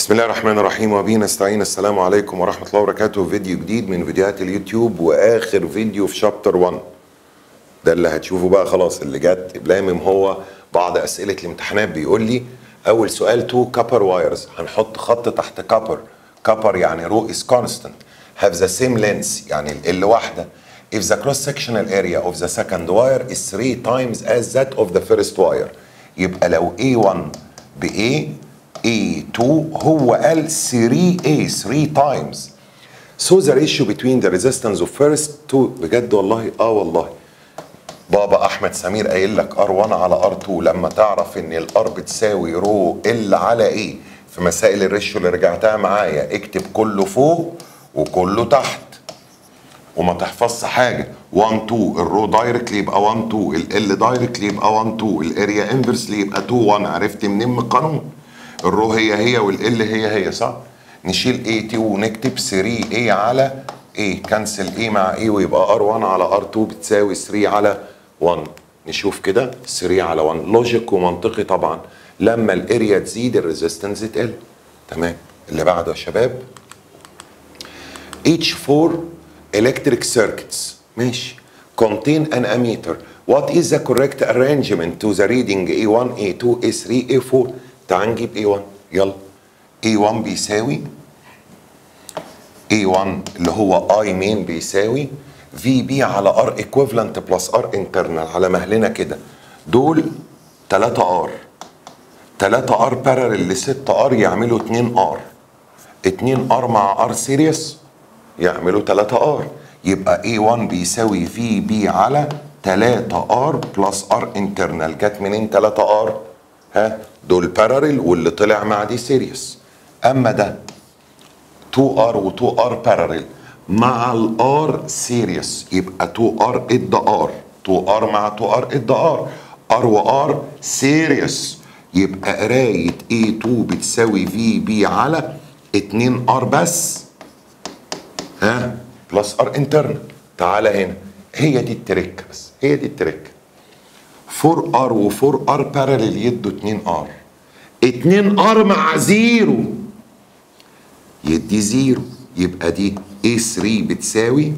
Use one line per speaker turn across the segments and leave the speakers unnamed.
بسم الله الرحمن الرحيم وبه نستعين السلام عليكم ورحمة الله وبركاته فيديو جديد من فيديوهات اليوتيوب وآخر فيديو في شابتر 1 ده اللي هتشوفه بقى خلاص اللي جت لامم هو بعض أسئلة الامتحانات بيقول لي أول سؤال تو كابر وايرز هنحط خط تحت كابر كابر يعني رو is constant have the same length يعني ال واحدة if the cross sectional area of the second wire is three times as that of the first wire يبقى لو A1 ب A A2 هو قال 3A 3 times so the ratio between the resistance of first two بجد والله اه والله بابا احمد سمير قايل لك R1 على R2 لما تعرف ان الار بتساوي رو ال على ايه في مسائل الريشيو اللي رجعتها معايا اكتب كله فوق وكله تحت وما تحفظش حاجه 1 2 الرو دايركتلي يبقى 1 2 ال دايركتلي يبقى 1 2 الاريا انفرسلي يبقى 2 1 عرفت منين من القانون الرو هي هي والال هي هي صح نشيل اي تي ونكتب 3 اي على اي كنسل اي مع اي ويبقى ار 1 على ار 2 بتساوي 3 على 1 نشوف كده 3 على 1 لوجيك ومنطقي طبعا لما الاريا تزيد الريزيستنس تقل تمام اللي بعده يا شباب each four electric circuits ماشي contain an ammeter what is the correct arrangement to the reading A1 A2 A3 A4 تعال نجيب A1 يلا A1 بيساوي A1 اللي هو I main بيساوي VB على R equivalent plus R internal على مهلنا كده دول 3 R 3 R parallel ل 6 R يعملوا 2 R 2 R مع R series يعملوا 3 R يبقى A1 بيساوي VB على 3 R بلس R internal جت منين 3 R؟ ها دول بارالل واللي طلع مع دي سيريس اما ده 2 ار و2 ار بارالل مع الار سيريس يبقى 2 ار اد ار 2 ار مع 2 ار اد ار ار وار سيريس يبقى قرايه A2 بتساوي في بي على 2 ار بس ها بلس ار انترنال تعالى هنا هي دي التركه بس هي دي التركه 4 ار و 4 ار باراليل يدوا 2 ار 2 ار مع زيرو يدي زيرو يبقى دي A3 بتساوي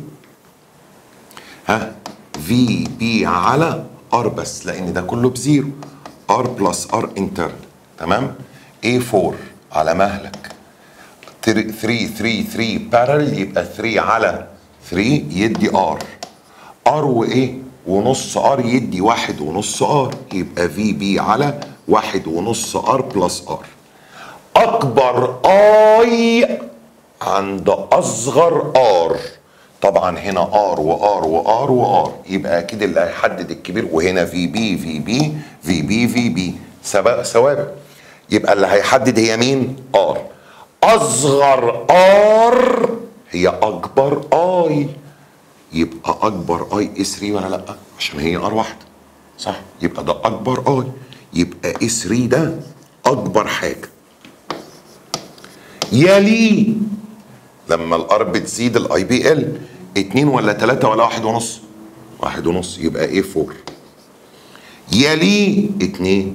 ها في بي على ار بس لان ده كله بزيرو ار بلس ار انترن تمام A4 على مهلك 3 3 3 باراليل يبقى 3 على 3 يدي ار ار وايه ونص ار يدي واحد ونص ار يبقى في بي على واحد ونص ار بلس ار اكبر اي عند اصغر ار طبعا هنا ار وار وار وار يبقى اكيد اللي هيحدد الكبير وهنا في بي في بي في بي في بي ثوابت يبقى اللي هيحدد هي مين ار اصغر ار هي اكبر اي يبقى اكبر اي اس 3 ولا لا عشان هي ار واحده صح يبقى ده اكبر اي يبقى اس 3 ده اكبر حاجه يلي لما الار بتزيد الاي بي ال 2 ولا 3 ولا واحد ونص واحد ونص يبقى ايه 4 يلي 2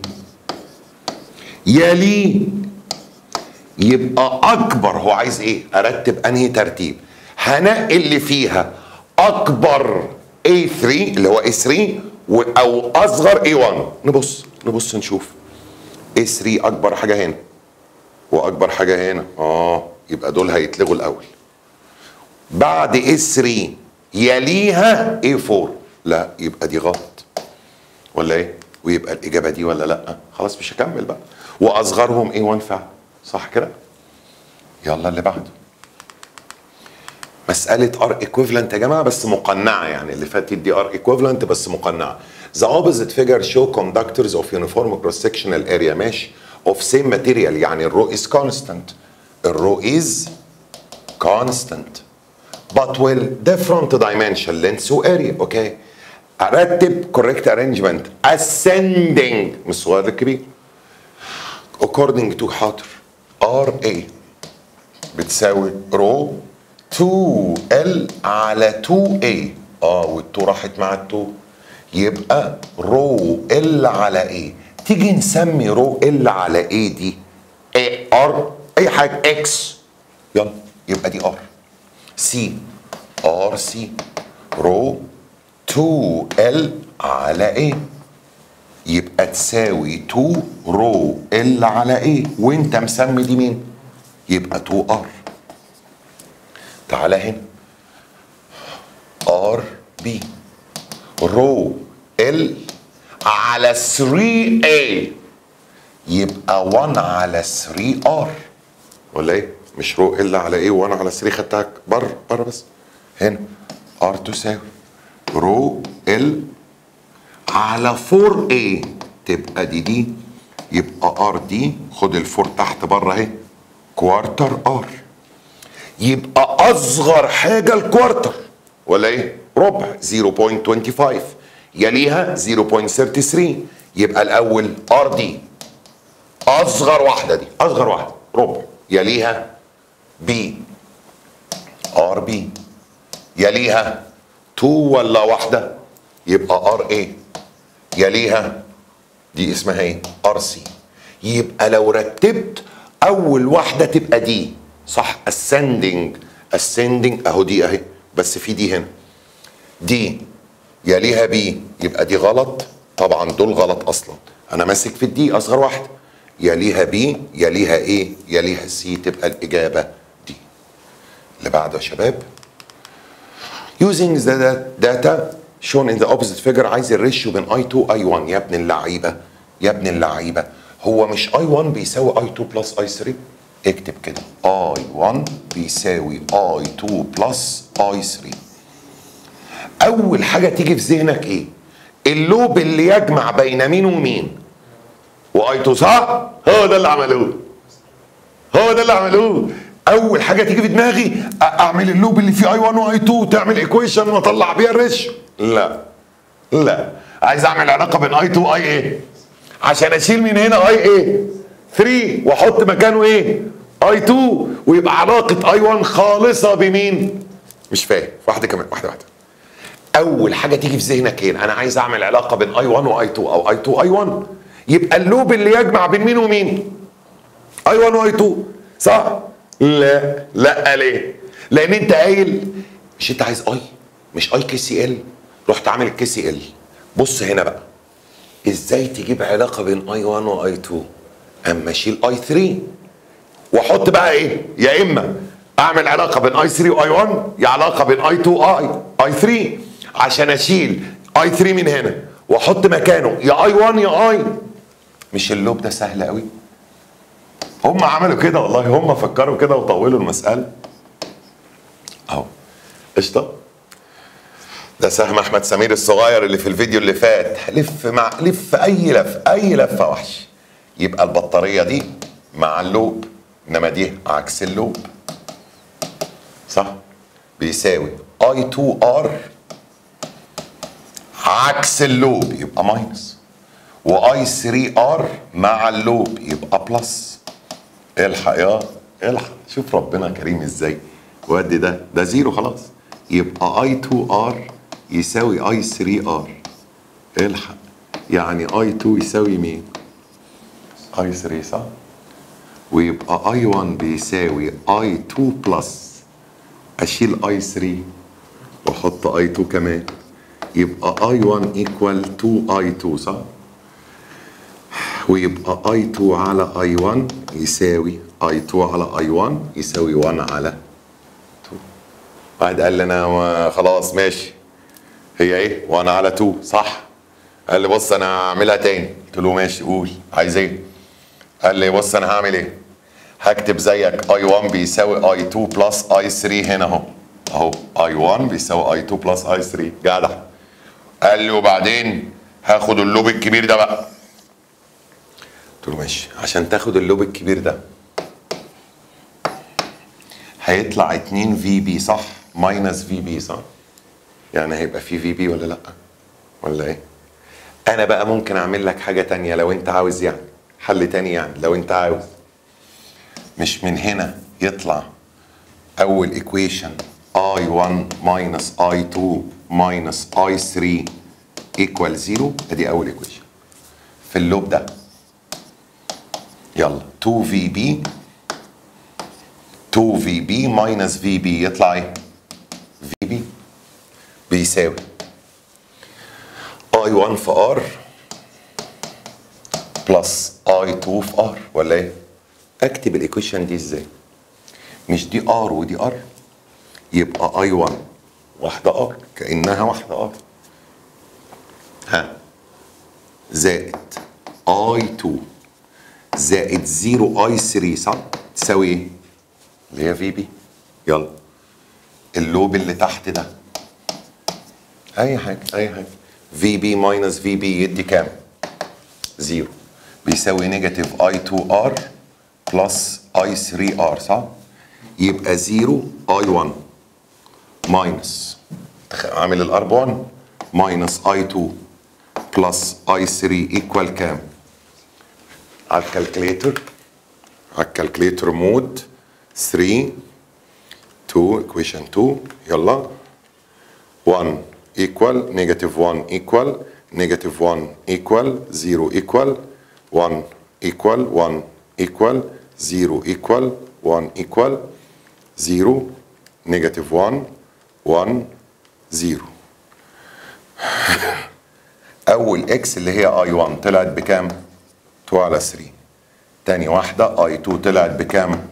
يلي يبقى اكبر هو عايز ايه ارتب انهي ترتيب هنقي اللي فيها اكبر A3 اللي هو A3 او اصغر A1 نبص نبص نشوف A3 اكبر حاجه هنا واكبر حاجه هنا اه يبقى دول هيتلغوا الاول بعد A3 يليها A4 لا يبقى دي غلط ولا ايه ويبقى الاجابه دي ولا لا خلاص مش هكمل بقى واصغرهم A1 فعلا صح كده يلا اللي بعده مسألة ار equivalent يا جماعة بس مقنعة يعني اللي فاتت دي ار equivalent بس مقنعة. The opposite figure show conductors of uniform cross sectional area ماشي of same material يعني الرو is constant. الرو is constant. But will different dimension length و area اوكي. ارتب correct arrangement ascending من الصغير للكبير. According to حاضر RA بتساوي رو 2L على 2A اه وال2 راحت مع ال2 يبقى رو ال على A تيجي نسمي رو ال على A دي AR اي حاجه اكس يلا يبقى دي ار سي ار سي رو 2 ال على ايه يبقى تساوي 2 رو ال على ايه وانت مسمي دي مين يبقى 2 ار تعالى هنا ار بي رو ال على 3 a يبقى 1 على 3 ار ولا ايه مش رو ال على ايه و1 على 3 خدتها بره بره بس هنا ار تساوي رو ال على 4 a تبقى دي دي يبقى ار دي خد الفور تحت بره اهي كوارتر ار يبقى اصغر حاجه الكوارتر ولا ايه ربع 0.25 يليها 0.33 يبقى الاول ار دي اصغر واحده دي اصغر واحده ربع يليها بي ار بي يليها 2 ولا واحده يبقى ار ايه يليها دي اسمها ايه ار سي يبقى لو رتبت اول واحده تبقى دي صح ascending ascending اهو دي اهي بس في دي هنا دي يليها بي يبقى دي غلط طبعا دول غلط اصلا انا ماسك في الدي اصغر واحده يليها بي يليها ايه يليها سي تبقى الاجابه دي اللي بعده يا شباب using the data shown in the opposite figure عايز الريشيو بين I2 I1 يا ابن اللعيبه يا ابن اللعيبه هو مش I1 بيساوي I2 بلس I3 اكتب كده I1 بيساوي I2 بلس I3 اول حاجه تيجي في ذهنك ايه اللوب اللي يجمع بين مين ومين واي2 صح هو ده اللي عملوه هو ده اللي عملوه اول حاجه تيجي في دماغي أ- اعمل اللوب اللي فيه اي 1 واي 2 تعمل ايكويشن واطلع بيها الريشيو لا لا عايز اعمل علاقه بين اي 2 واي ايه عشان اشيل من هنا اي ايه 3 واحط مكانه ايه اي 2 ويبقى علاقه اي 1 خالصه بمين مش فاهم واحده كمان واحده واحده اول حاجه تيجي في ذهنك ايه انا عايز اعمل علاقه بين اي 1 واي 2 او اي 2 اي 1 يبقى اللوب اللي يجمع بين مين ومين اي 1 واي 2 صح لا لا ليه لان انت قايل مش انت عايز اي مش اي كي سي ال رحت عامل الكي سي ال بص هنا بقى ازاي تجيب علاقه بين اي 1 واي 2 اما اشيل اي 3 واحط بقى ايه يا اما اعمل علاقه بين اي 3 واي 1 يا علاقه بين اي 2 اي اي 3 عشان اشيل اي 3 من هنا واحط مكانه يا اي 1 يا اي مش اللوب ده سهل قوي هم عملوا كده والله هم فكروا كده وطولوا المساله اهو قشطه ده سهم احمد سمير الصغير اللي في الفيديو اللي فات لف مع لف اي لف اي لفه وحش يبقى البطاريه دي مع اللوب انما دي عكس اللوب صح بيساوي اي 2 ار عكس اللوب يبقى ماينس واي 3 ار مع اللوب يبقى بلس الحق يا الحق شوف ربنا كريم ازاي ودي ده ده زيرو خلاص يبقى اي 2 ار يساوي اي 3 ار الحق يعني اي 2 يساوي مين اي 3 صح ويبقى اي 1 بيساوي اي 2 بلس اشيل اي 3 واحط اي 2 كمان يبقى اي 1 ايكوال 2 اي 2 صح ويبقى اي 2 على اي 1 يساوي اي 2 على اي 1 يساوي 1 على 2 واحد قال لي انا ما- خلاص ماشي هي ايه 1 على 2 صح قال لي بص انا هعملها تاني قلت له ماشي قول عايز ايه قال لي بص انا هعمل ايه هكتب زيك اي 1 بيساوي اي 2 بلس اي 3 هنا اهو اهو اي 1 بيساوي اي 2 بلس اي 3 جدع قال لي وبعدين هاخد اللوب الكبير ده بقى قلت له ماشي عشان تاخد اللوب الكبير ده هيطلع 2 في بي صح ماينس في بي صح يعني هيبقى في في بي ولا لا ولا ايه انا بقى ممكن اعمل لك حاجه تانية لو انت عاوز يعني حل تاني يعني لو انت عاوز مش من هنا يطلع اول ايكويشن i1 minus i2 minus i3 equal 0 ادي اول ايكويشن في اللوب ده يلا 2 في بي 2 في بي ماينس في بي يطلع ايه؟ في بي بيساوي اي 1 في ار بلس اي 2 في ار ولا ايه؟ اكتب الايكويشن دي ازاي؟ مش دي ار ودي ار يبقى اي 1 واحده ار كانها واحده ار ها زائد اي 2 زائد 0 اي 3 صح؟ تساوي ايه؟ اللي هي في بي يلا اللوب اللي تحت ده اي حاجه اي حاجه في بي ماينس في بي يدي كام؟ زيرو بيساوي نيجاتيف اي 2 ار بلس اي 3 ار صح؟ يبقى زيرو اي 1 ماينس عامل الار 1 ماينس اي 2 بلس اي 3 ايكوال كام؟ على الكالكليتر على الكالكليتر مود 3 2 equation 2 يلا 1 equal negative 1 equal negative 1 equal 0 equal 1 equal 1 equal 0 equal 1 equal 0 negative 1 1 0 اول اكس اللي هي اي 1 طلعت بكام 2 على 3 تاني واحدة اي 2 طلعت بكام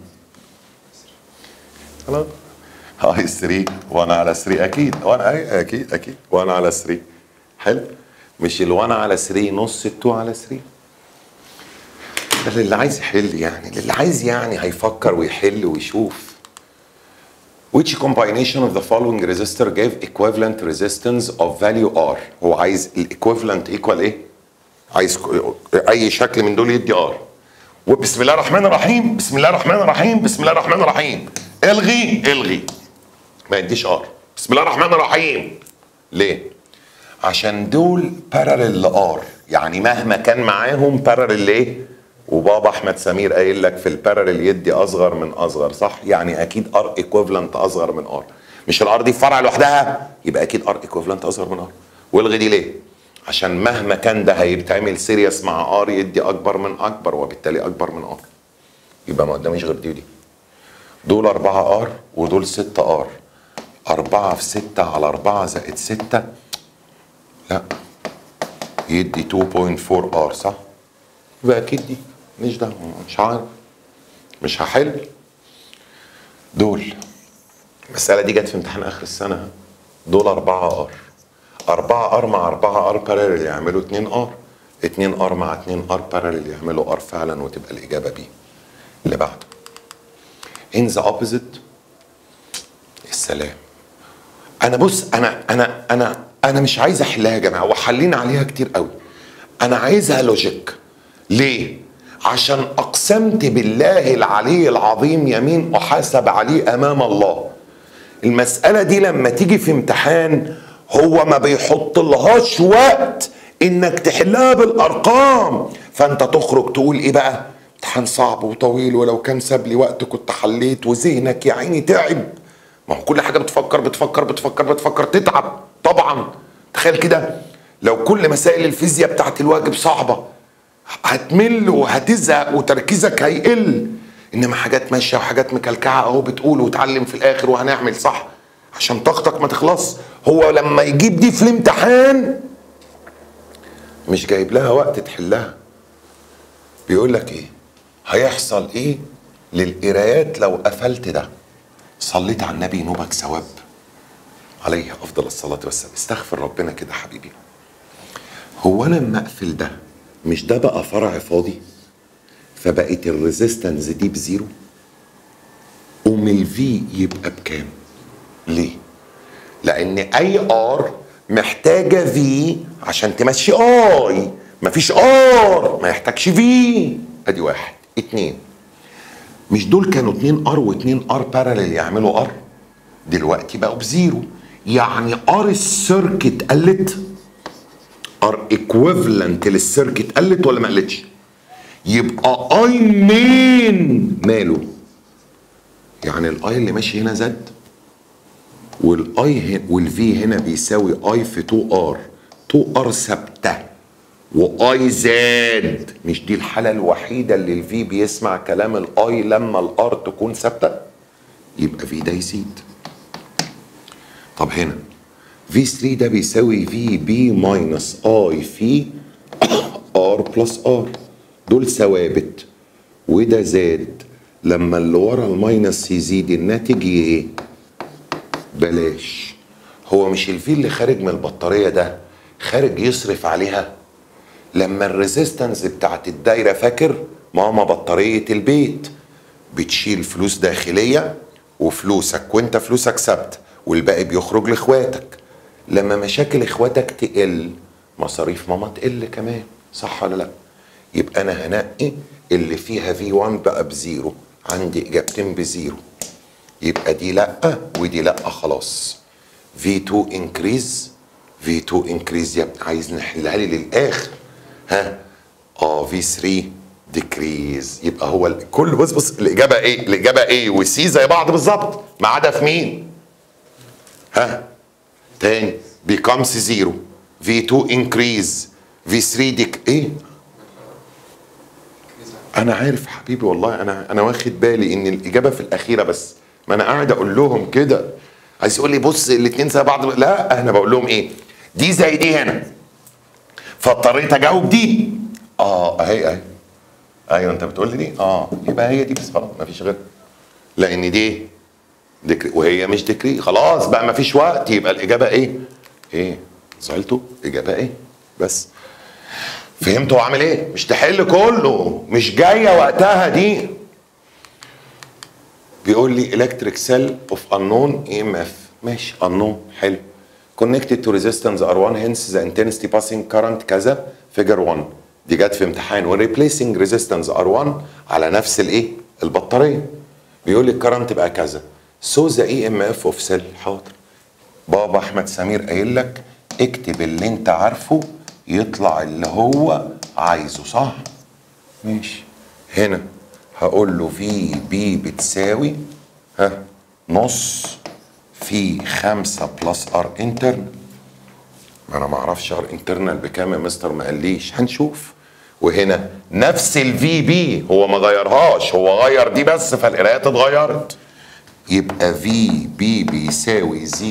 خلاص اي 3 1 على 3 اكيد 1 اي اكيد اكيد 1 على 3 حلو مش ال 1 على 3 نص ال 2 على 3 ده اللي عايز يحل يعني اللي عايز يعني هيفكر ويحل ويشوف Which combination of the following resistor gave equivalent resistance of value R هو عايز الايكويفالنت ايكوال ايه؟ عايز اي شكل من دول يدي ار وبسم الله الرحمن الرحيم بسم الله الرحمن الرحيم بسم الله الرحمن الرحيم الغي الغي ما يديش ار بسم الله الرحمن الرحيم ليه عشان دول باراليل لار يعني مهما كان معاهم باراليل ليه وبابا احمد سمير قايل لك في الباراليل يدي اصغر من اصغر صح يعني اكيد ار ايكويفالنت اصغر من ار مش الار دي فرع لوحدها يبقى اكيد ار ايكويفالنت اصغر من ار والغي دي ليه عشان مهما كان ده هيتعمل سيريس مع ار يدي اكبر من اكبر وبالتالي اكبر من ار يبقى ما قداميش غير دي ودي دول 4 ار ودول 6 ار 4 في 6 على 4 زائد 6 لا يدي 2.4 ار صح؟ يبقى اكيد دي مش ده مش عارف مش هحل دول المسألة دي جت في امتحان آخر السنة دول 4 ار 4 ار مع 4 ار باراليل يعملوا 2 ار 2 ار مع 2 ار باراليل يعملوا ار فعلا وتبقى الإجابة بي اللي بعده in the opposite السلام انا بص انا انا انا انا مش عايز احلها يا جماعه وحلينا عليها كتير قوي انا عايزها لوجيك ليه عشان اقسمت بالله العلي العظيم يمين احاسب عليه امام الله المساله دي لما تيجي في امتحان هو ما بيحط لهاش وقت انك تحلها بالارقام فانت تخرج تقول ايه بقى امتحان صعب وطويل ولو كان ساب لي وقت كنت حليت وذهنك يا عيني تعب ما هو كل حاجه بتفكر بتفكر بتفكر بتفكر تتعب طبعا تخيل كده لو كل مسائل الفيزياء بتاعت الواجب صعبه هتمل وهتزهق وتركيزك هيقل انما حاجات ماشيه وحاجات مكلكعه اهو بتقول وتعلم في الاخر وهنعمل صح عشان طاقتك ما تخلص هو لما يجيب دي في الامتحان مش جايب لها وقت تحلها بيقول لك ايه هيحصل ايه للقرايات لو قفلت ده صليت على النبي نوبك ثواب عليه افضل الصلاه والسلام استغفر ربنا كده حبيبي هو انا لما اقفل ده مش ده بقى فرع فاضي فبقت الريزيستنس دي بزيرو قوم الفي يبقى بكام ليه لان اي ار محتاجه في عشان تمشي اي مفيش ار ما يحتاجش في ادي واحد اتنين مش دول كانوا اتنين ار واتنين ار باراليل يعملوا ار دلوقتي بقوا بزيرو يعني ار السيركت قلت ار ايكويفالنت للسيركت قلت ولا ما قلتش يبقى اي مين ماله يعني الاي اللي ماشي هنا زد والاي والفي هنا بيساوي اي في 2 ار 2 ار ثابته واي زاد مش دي الحاله الوحيده اللي الفي بيسمع كلام الاي لما الار تكون ثابته يبقى في ده يزيد طب هنا في 3 ده بيساوي في بي ماينس اي في ار بلس ار دول ثوابت وده زاد لما اللي ورا الماينس يزيد الناتج ايه بلاش هو مش الفي اللي خارج من البطاريه ده خارج يصرف عليها لما الريزيستنس بتاعت الدايره فاكر ماما بطاريه البيت بتشيل فلوس داخليه وفلوسك وانت فلوسك ثابته والباقي بيخرج لاخواتك لما مشاكل اخواتك تقل مصاريف ماما تقل كمان صح ولا لا يبقى انا هنقي اللي فيها في 1 بقى بزيرو عندي اجابتين بزيرو يبقى دي لا ودي لا خلاص V2 increase V2 increase يا ابني عايز نحلها لي للاخر ها اه V3 decrease يبقى هو الكل بص بص الاجابه ايه الاجابه ايه وسي زي بعض بالظبط ما عدا في مين ها تاني becomes zero V2 increase V3 ديك ايه انا عارف حبيبي والله انا انا واخد بالي ان الاجابه في الاخيره بس ما انا قاعد اقول لهم كده عايز يقول لي بص الاثنين زي بعض لا انا بقول لهم ايه دي زي دي هنا فاضطريت اجاوب دي اه اهي اهي ايوه انت بتقول لي دي اه يبقى هي دي بس خلاص مفيش غير لان دي ديكري وهي مش ديكري خلاص بقى مفيش وقت يبقى الاجابه ايه ايه زعلتوا اجابه ايه بس فهمتوا عامل ايه مش تحل كله مش جايه وقتها دي بيقول لي electric cell of unknown EMF ماشي unknown حلو connected to resistance R1 hence the intensity passing current كذا figure 1 دي جت في امتحان و replacing resistance R1 على نفس الايه البطاريه بيقول لي الكرنت بقى كذا so the EMF of cell حاضر بابا احمد سمير قايل لك اكتب اللي انت عارفه يطلع اللي هو عايزه صح ماشي هنا هقول له في بي بتساوي ها نص في خمسة بلس ار انترنال ما انا ما اعرفش ار انترنال بكام يا مستر ما قاليش هنشوف وهنا نفس الفي بي هو ما غيرهاش هو غير دي بس فالقراءات اتغيرت يبقى في بي بيساوي 0.3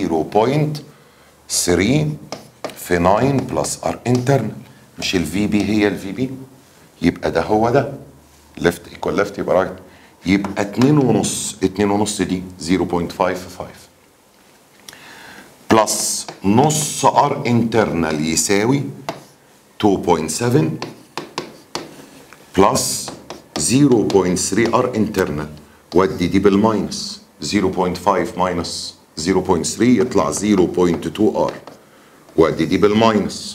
في 9 بلس ار انترنال مش الفي بي هي الفي بي يبقى ده هو ده ليفت ايكوال ليفت يبقى رايت يبقى 2 ونص 2 ونص دي 0.55 بلس نص ار انترنال يساوي 2.7 بلس 0.3 ار انترنال ودي دي بالماينس 0.5 ماينس 0.3 يطلع 0.2 ار وادي دي بالماينس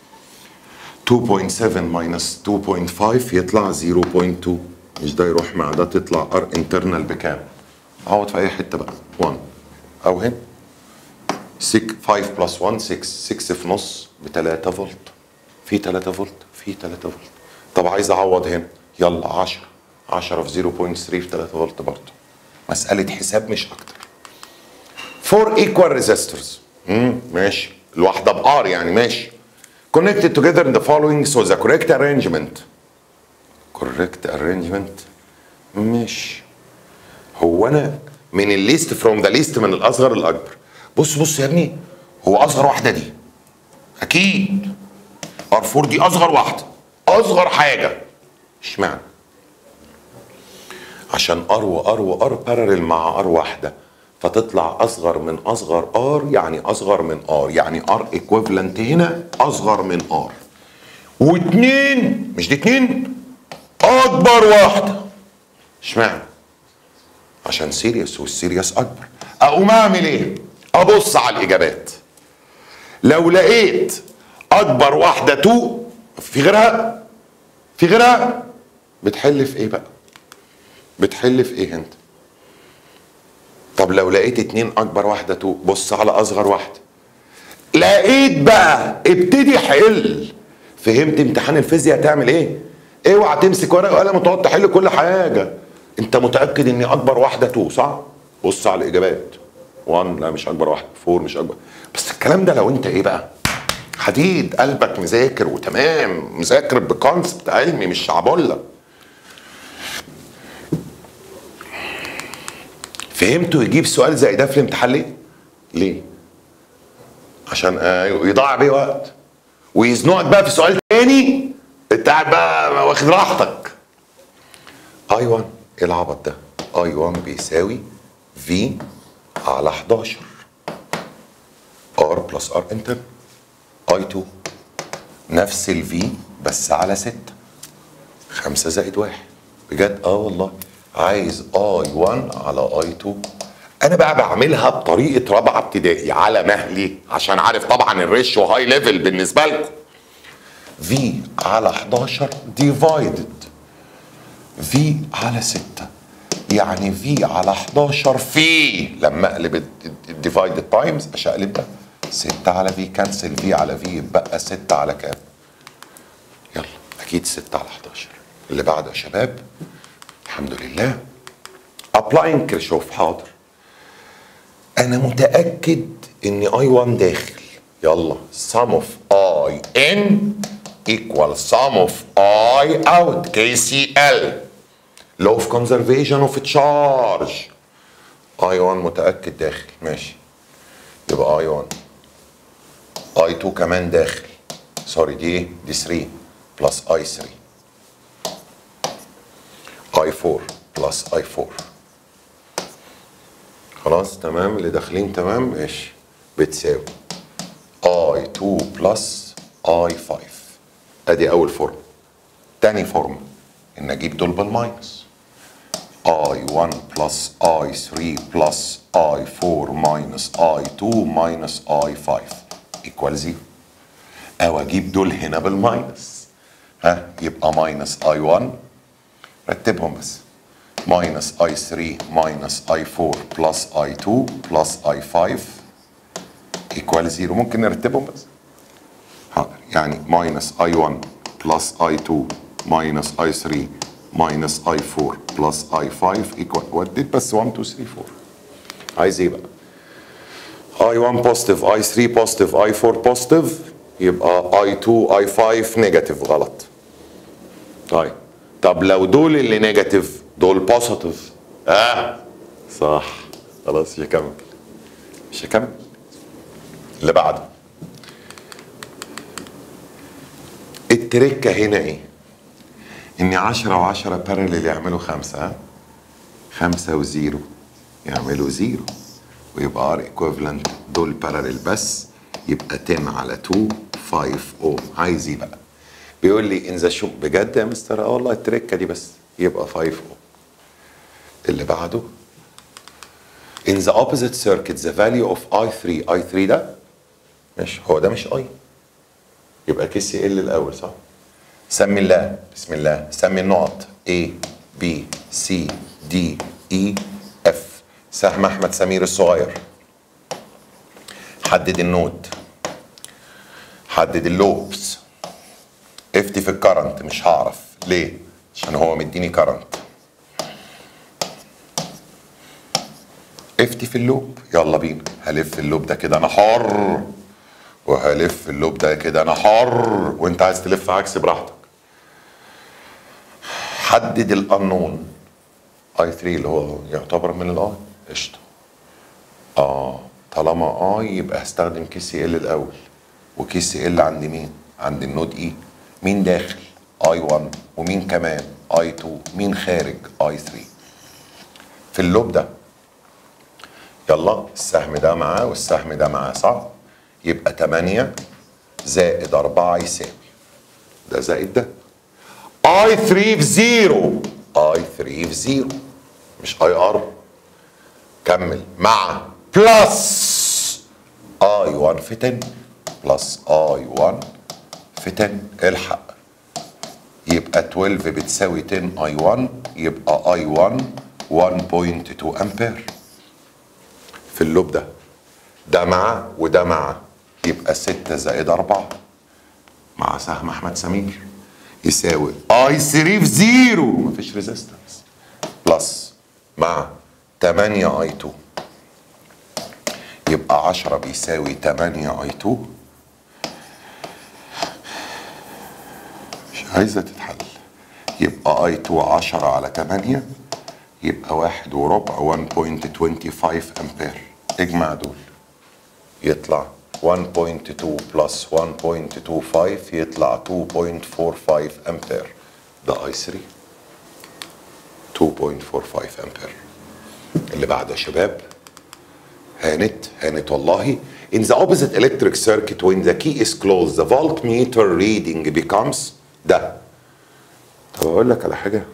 2.7 ماينس 2.5 يطلع 0.2 مش ده يروح مع ده تطلع ار انترنال بكام؟ اقعد في اي حته بقى 1 او هنا 6 5 بلس 1 6 6 في نص ب 3 فولت في 3 فولت في 3 فولت طب عايز اعوض هنا يلا 10 10 في 0.3 في 3 فولت برضه مساله حساب مش اكتر 4 equal resistors امم ماشي الواحده بار يعني ماشي connected together in the following so the correct arrangement correct arrangement ماشي هو انا من الليست فروم ذا ليست من الاصغر للاكبر بص بص يا ابني هو اصغر واحده دي اكيد ار 4 دي اصغر واحده اصغر حاجه اشمعنى عشان ار وار وار بارلل مع ار واحده فتطلع اصغر من اصغر ار يعني اصغر من ار يعني ار ايكويفالنت هنا اصغر من ار واتنين مش دي اتنين اكبر واحده اشمعنى عشان سيريس والسيريس اكبر اقوم اعمل ايه ابص على الاجابات لو لقيت اكبر واحده تو في غيرها في غيرها بتحل في ايه بقى بتحل في ايه انت طب لو لقيت اتنين اكبر واحده تو بص على اصغر واحده لقيت بقى ابتدي حل فهمت امتحان الفيزياء هتعمل ايه اوعى تمسك ورقه وقلم وتقعد تحل كل حاجه انت متاكد ان اكبر واحده تو صح بص على الاجابات 1 لا مش اكبر واحده 4 مش اكبر بس الكلام ده لو انت ايه بقى حديد قلبك مذاكر وتمام مذاكر بكونسبت علمي مش شعبولة فهمتوا يجيب سؤال زي ده في الامتحان ليه؟ ليه؟ عشان آه، يضيع بيه وقت ويزنقك بقى في سؤال تاني انت قاعد بقى واخد راحتك اي 1 ايه العبط ده؟ اي 1 بيساوي في على 11 ار بلس ار انتر اي 2 نفس الفي بس على 6 5 زائد 1 بجد اه والله عايز اي 1 على اي 2 انا بقى بعملها بطريقه رابعه ابتدائي على مهلي عشان عارف طبعا الريشيو هاي ليفل بالنسبه لكم في على 11 ديفايدد في على 6 يعني في على 11 في لما اقلب الديفايدد تايمز اشقلب ده 6 على في كنسل في على في يبقى 6 على كام؟ يلا اكيد 6 على 11 اللي بعده يا شباب الحمد لله ابلاين كريشوف حاضر انا متاكد ان اي 1 داخل يلا sum of i in equal sum of i out KCL law of conservation of charge i 1 متاكد داخل ماشي يبقى i 1 i 2 كمان داخل سوري دي ايه دي 3 بلس i 3 i 4 بلس i 4 خلاص تمام اللي داخلين تمام ماشي بتساوي اي 2 بلس اي 5 ادي اول فورم تاني فورم ان اجيب دول بالماينس اي 1 بلس اي 3 بلس اي 4 ماينس اي 2 ماينس اي 5 ايكوال 0 او اجيب دول هنا بالماينس ها يبقى ماينس اي 1 رتبهم بس minus i3 minus i4 plus i2 plus i5 equal 0 ممكن نرتبهم بس حاضر يعني minus i1 plus i2 minus i3 minus i4 plus i5 equal وديت بس 1 2 3 4 عايز ايه بقى i1 positive i3 positive i4 positive يبقى i2 i5 نيجاتيف غلط طيب طب لو دول اللي نيجاتيف دول بوزيتيف اه صح خلاص مش هكمل مش هكمل اللي بعده التركه هنا ايه؟ ان 10 و10 بارلل يعملوا خمسه ها؟ خمسه وزيرو يعملوا زيرو ويبقى ار ايكويفالنت دول بارلل بس يبقى 10 على 2 5 اوم عايز ايه بقى؟ بيقول لي ان ذا شو بجد يا مستر اه والله التركه دي بس يبقى 5 اوم اللي بعده in the opposite circuit the value of I3 I3 ده مش هو ده مش I يبقى كي سي ال الاول صح سمي الله بسم الله سمي النقط A B C D E F سهم احمد سمير الصغير حدد النود حدد اللوبس افتي في الكرنت مش هعرف ليه عشان هو مديني كرنت افتي في اللوب يلا بينا هلف اللوب ده كده انا حر وهلف اللوب ده كده انا حر وانت عايز تلف عكس براحتك حدد الانون اي 3 اللي هو يعتبر من الاي قشطه اه طالما اي يبقى هستخدم كي سي ال الاول وكي سي ال عند مين عند النود اي مين داخل اي 1 ومين كمان اي 2 مين خارج اي 3 في اللوب ده يلا السهم ده معاه والسهم ده معاه صح يبقى 8 زائد 4 يساوي ده زائد ده اي 3 في 0 اي 3 في 0 مش اي ار كمل مع بلس اي 1 في 10 بلس اي 1 في 10 الحق يبقى 12 بتساوي 10 اي 1 يبقى اي 1 1.2 امبير في اللوب ده ده مع وده مع يبقى 6 زائد 4 مع سهم احمد سمير يساوي اي 3 في 0 مفيش ريزيستنس بلس مع 8 اي 2 يبقى 10 بيساوي 8 اي 2 مش عايزه تتحل يبقى اي 2 10 على 8 يبقى واحد وربع 1.25 امبير اجمع دول يطلع 1.2 بلس 1.25 يطلع 2.45 امبير ده اي 3 2.45 امبير اللي بعده يا شباب هانت هانت والله in the opposite electric circuit when the key is closed the voltmeter reading becomes ده طب اقول لك على حاجه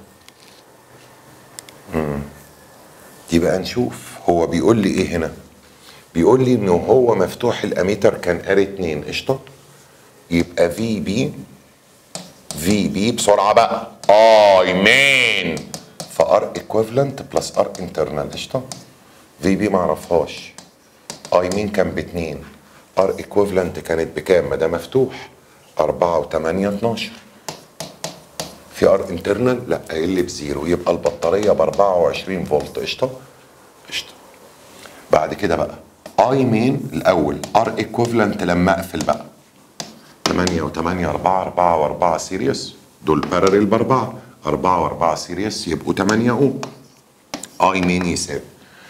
مم. دي بقى نشوف هو بيقول لي ايه هنا بيقول لي انه هو مفتوح الاميتر كان ار 2 قشطه يبقى في بي في بي بسرعه بقى اي مين فار ايكويفالنت بلس ار انترنال قشطه في بي ما اعرفهاش اي مين كان باتنين ار ايكويفالنت كانت بكام ما ده مفتوح 4 و8 12 في ار انترنال لا قايل لي بزيرو يبقى البطاريه ب 24 فولت قشطه قشطه بعد كده بقى اي مين الاول ار ايكويفالنت لما اقفل بقى 8 و8 4 4 و4 سيريس دول باراليل باربعه 4 و4 سيريس يبقوا 8 اوم اي مين يساوي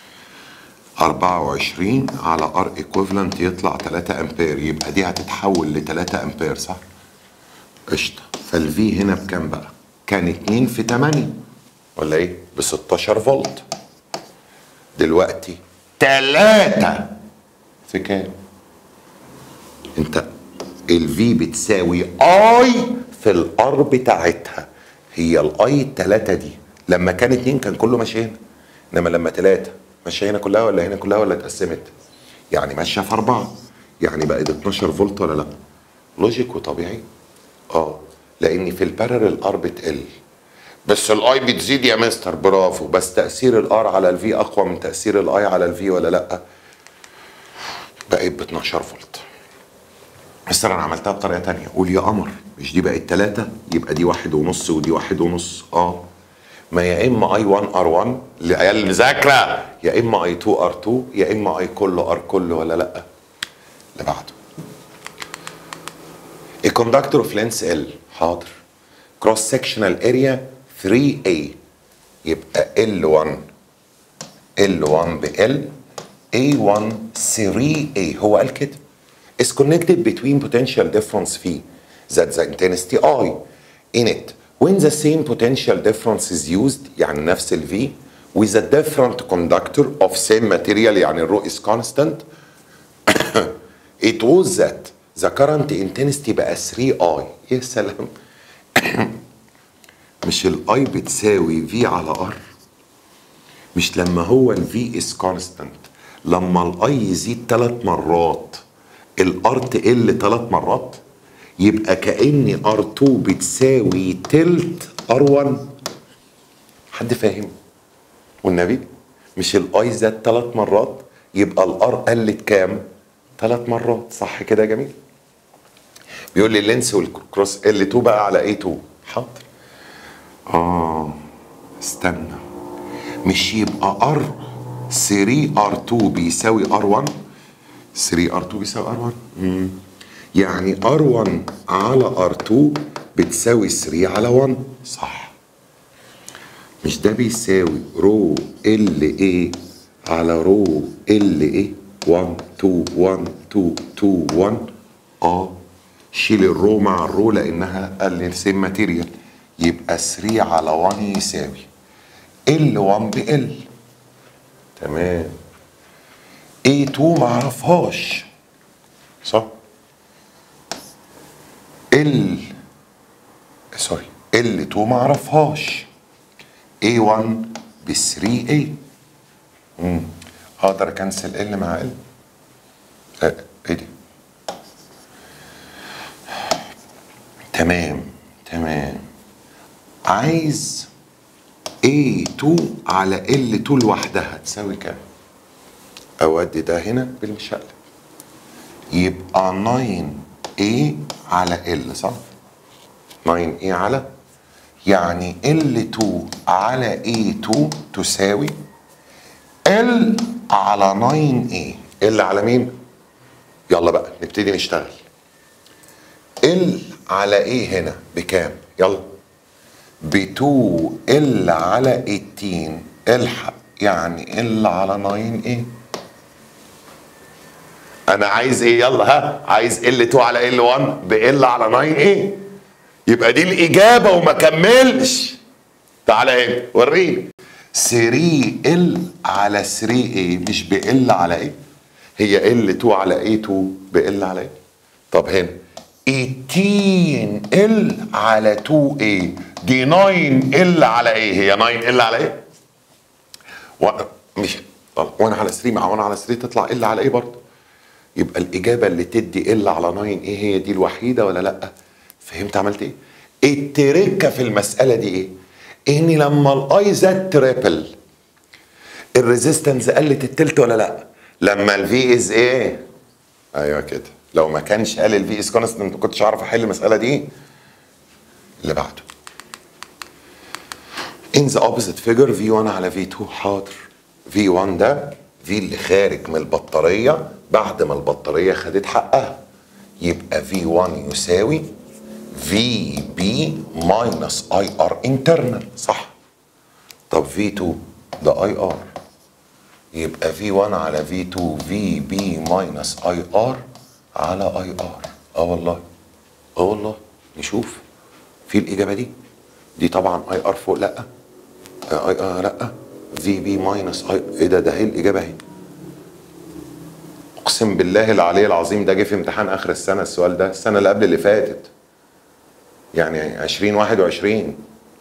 24 على ار ايكويفالنت يطلع 3 امبير يبقى دي هتتحول ل 3 امبير صح؟ قشطه فالفي هنا بكام بقى؟ كان 2 في 8 ولا ايه؟ ب 16 فولت دلوقتي 3 في كام؟ انت الفي بتساوي اي في الار بتاعتها هي الاي التلاتة دي لما كان اتنين كان كله ماشي هنا انما لما تلاتة ماشية هنا كلها ولا هنا كلها ولا اتقسمت يعني ماشية في أربعة يعني بقت 12 فولت ولا لا لوجيك وطبيعي اه لأن في البارل ار بتقل بس الاي بتزيد يا مستر برافو بس تأثير الار على الفي أقوى من تأثير الاي على الفي ولا لا بقت ب 12 فولت مستر انا عملتها بطريقه تانية قول يا قمر مش دي بقت تلاتة يبقى دي واحد ونص ودي واحد ونص اه ما يا اما اي 1 ار 1 لعيال المذاكره يا اما اي 2 ار 2 يا اما اي كله ار كله ولا لا اللي بعده A conductor of length L حاضر cross sectional area 3A يبقى L1 L1 ب L A1 3A هو قال كده is connected between potential difference phi that the intensity I in it when the same potential difference is used يعني نفس ال V with a different conductor of same material يعني الرو is constant it was that the current intensity بقى 3I يا سلام مش الاي بتساوي في على ار مش لما هو الفي از كونستانت لما الاي يزيد ثلاث مرات الار تقل ثلاث مرات يبقى كأن ار2 بتساوي تلت ار1 حد فاهم والنبي مش الاي زاد ثلاث مرات يبقى الار قلت كام ثلاث مرات صح كده يا جميل بيقول لي اللينس والكروس ال2 بقى على A2 حاضر اه استنى مش يبقى ار 3 ار2 بيساوي ار1 3 ار2 بيساوي ار1 مم. يعني ار1 على ار2 بتساوي 3 على 1 صح مش ده بيساوي رو ال اي على رو ال اي 1 2 1 2 2 1 اه شيل الرو مع الرو لانها السيم ماتيريال يبقى 3 على 1 يساوي ال 1 ب ال تمام A2 معرفهاش صح ال سوري L2 معرفهاش A1 ب 3A امم اقدر اكنسل ال مع ال لا ايه دي تمام تمام عايز A2 على L2 لوحدها تساوي كام اودي ده هنا بالمشقلب يبقى 9A على L صح 9A على يعني L2 على A2 تساوي L على 9A L على مين يلا بقى نبتدي نشتغل L على ايه هنا بكام يلا ب 2 L على 18 الحق يعني ال على 9 ايه انا عايز ايه يلا ها عايز ال 2 على ال 1 بال على 9 ايه يبقى دي الاجابه وما كملش تعالى هنا وريني 3 ال على 3 ايه مش بال على ايه هي ال 2 على ايه 2 بال على ايه طب هنا 18 ال على 2 ايه دي 9 ال على ايه هي 9 ال على ايه و... مش طب وانا على 3 مع وانا على 3 تطلع ال على ايه برضه يبقى الاجابه اللي تدي ال على 9 ايه هي دي الوحيده ولا لا فهمت عملت ايه التركه في المساله دي ايه ان لما الاي زاد تريبل الريزيستنس قلت التلت ولا لا لما الفي از ايه ايوه كده لو ما كانش قال الفي از كونستنت ما كنتش اعرف احل المساله دي اللي بعده in the opposite figure V1 على V2 حاضر V1 ده V اللي خارج من البطارية بعد ما البطارية خدت حقها يبقى V1 يساوي VB minus IR internal صح طب V2 ده IR يبقى V1 على V2 VB minus IR على IR اه والله اه والله نشوف في الإجابة دي دي طبعا اي ار فوق لا اي ار لا في بي ماينس اي ايه ده ده هي الاجابه اهي اقسم بالله العلي العظيم ده جه في امتحان اخر السنه السؤال ده السنه اللي قبل اللي فاتت يعني 2021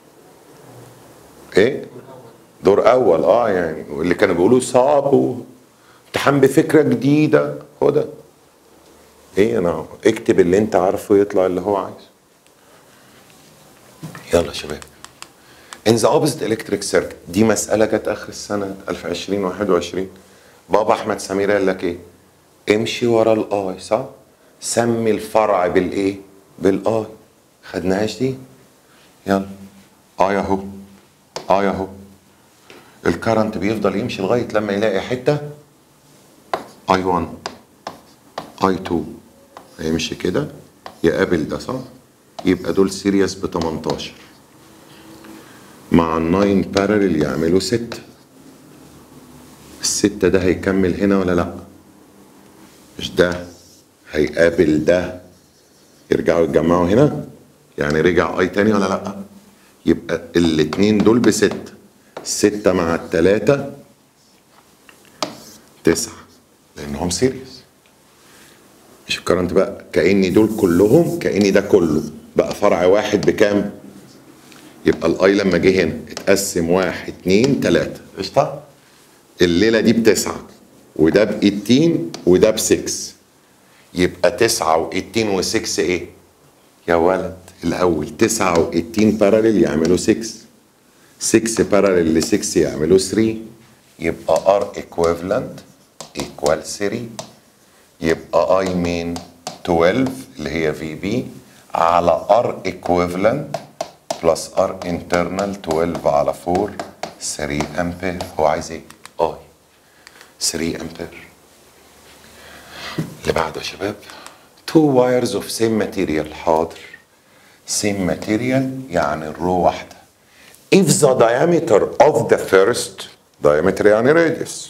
ايه دور اول اه يعني واللي كانوا بيقولوا صعب و- امتحان بفكره جديده هو ده ايه انا اكتب اللي انت عارفه يطلع اللي هو عايزه يلا يا شباب in the opposite electric circuit دي مسألة كانت آخر السنة 2021 بابا أحمد سمير قال لك إيه؟ امشي ورا الآي صح؟ سمي الفرع بالإيه؟ بالآي خدناهاش دي؟ يلا آي أهو آي أهو الكرنت بيفضل يمشي لغاية لما يلاقي حتة اي 1 اي 2 هيمشي كده يقابل ده صح؟ يبقى دول سيريس ب 18 مع ال 9 بارلل يعملوا 6 الستة ده هيكمل هنا ولا لا؟ مش ده هيقابل ده يرجعوا يتجمعوا هنا يعني رجع اي تاني ولا لا؟ يبقى الاتنين دول بستة ستة مع التلاتة تسعة لأنهم سيريس مش الكرنت بقى كأني دول كلهم كأني ده كله بقى فرع واحد بكام؟ يبقى الاي لما جه هنا اتقسم واحد اتنين تلاتة قشطة؟ الليلة دي بتسعة وده ب 18 وده ب 6 يبقى 9 و18 و6 ايه؟ يا ولد الأول 9 و18 باراليل يعملوا 6 6 باراليل ل 6 يعملوا 3 يبقى R equivalent equal 3 يبقى I mean 12 اللي هي VB على R equivalent بلس R internal 12 على 4 3 امبير هو عايز ايه؟ I 3 امبير اللي بعده يا شباب two wires of same material حاضر same material يعني الرو واحدة if the diameter of the first diameter يعني radius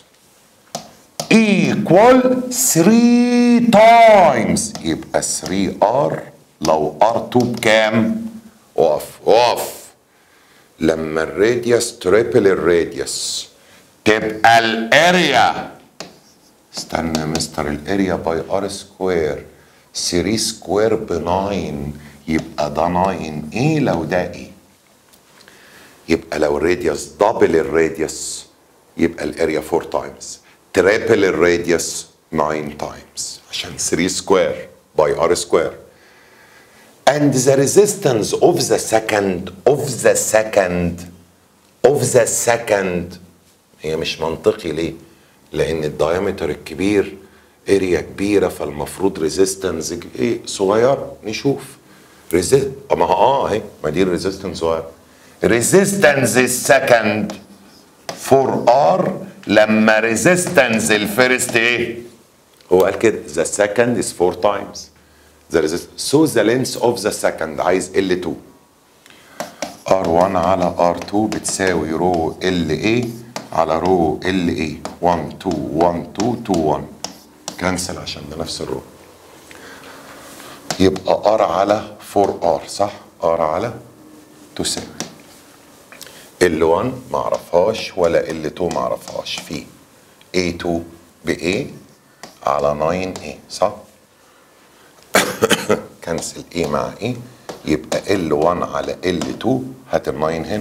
equal 3 times يبقى 3R لو R2 بكام؟ اقف اقف لما الراديوس تريبل الراديوس تبقى الاريا استنى يا مستر الاريا باي ار سكوير 3 سكوير ب 9 يبقى ده 9 ايه لو ده ايه يبقى لو الراديوس دبل الراديوس يبقى الاريا 4 تايمز تريبل الراديوس 9 تايمز عشان 3 سكوير باي ار سكوير and the resistance of the second of the second of the second هي مش منطقي ليه؟ لأن الدايمتر الكبير اريا كبيرة فالمفروض ريزيستنس ايه صغيرة نشوف ريزيست ما هو اه اهي ما دي الريزيستنس صغيرة ريزيستنس السكند 4 ار لما ريزيستنس الفيرست ايه؟ هو قال كده the second is 4 times the resistance so the length of the second عايز L2 R1 على R2 بتساوي رو LA على رو ال اي 1 2 1 2 2 1 كنسل عشان ده نفس الرو يبقى ار على 4 ار صح ار على تساوي ال 1 ما اعرفهاش ولا ال 2 ما اعرفهاش في A2 ب A على 9A صح كنسل A مع A يبقى L1 على L2 هات ال 9 هنا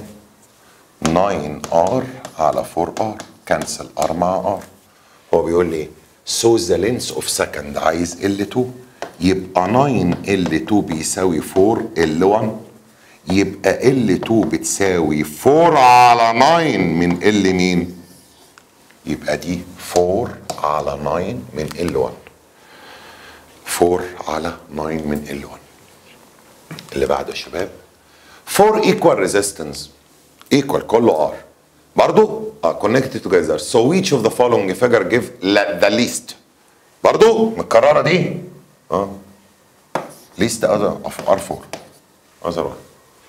9R على 4R كنسل R مع R هو بيقول لي so the length of second عايز L2 يبقى 9 L2 بيساوي 4 L1 يبقى L2 بتساوي 4 على 9 من L مين؟ يبقى دي 4 على 9 من L1 4 على 9 من L1 اللي بعده يا شباب 4 equal resistance equal كله R برضو uh, connected together so which of the following figure give la- the least برضو متكررة دي اه least other of R4 other one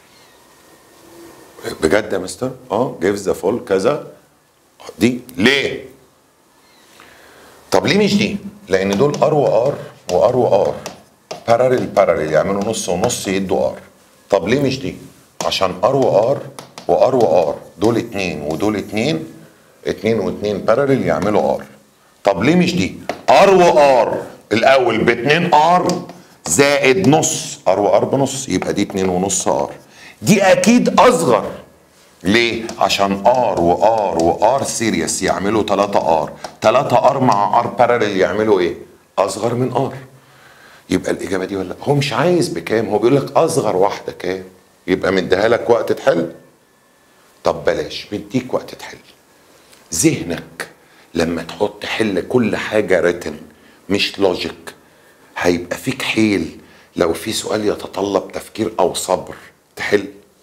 بجد يا مستر اه gives the full كذا دي ليه طب ليه مش دي لان دول ار وار وار وار باراليل باراليل يعملوا نص ونص يدوا ار طب ليه مش دي عشان ار وار وار وار دول اتنين ودول اتنين اتنين واتنين باراليل يعملوا ار طب ليه مش دي ار وار الاول باتنين ار زائد نص ار وار بنص يبقى دي اتنين ونص ار دي اكيد اصغر ليه؟ عشان ار وار وار سيريس يعملوا 3 ار 3 ار مع ار باراليل يعملوا ايه؟ اصغر من ار يبقى الاجابه دي ولا لأ؟ هو مش عايز بكام هو بيقول لك اصغر واحده كام يبقى مديها لك وقت تحل طب بلاش مديك وقت تحل ذهنك لما تحط حل كل حاجه ريتن مش لوجيك هيبقى فيك حيل لو في سؤال يتطلب تفكير او صبر تحل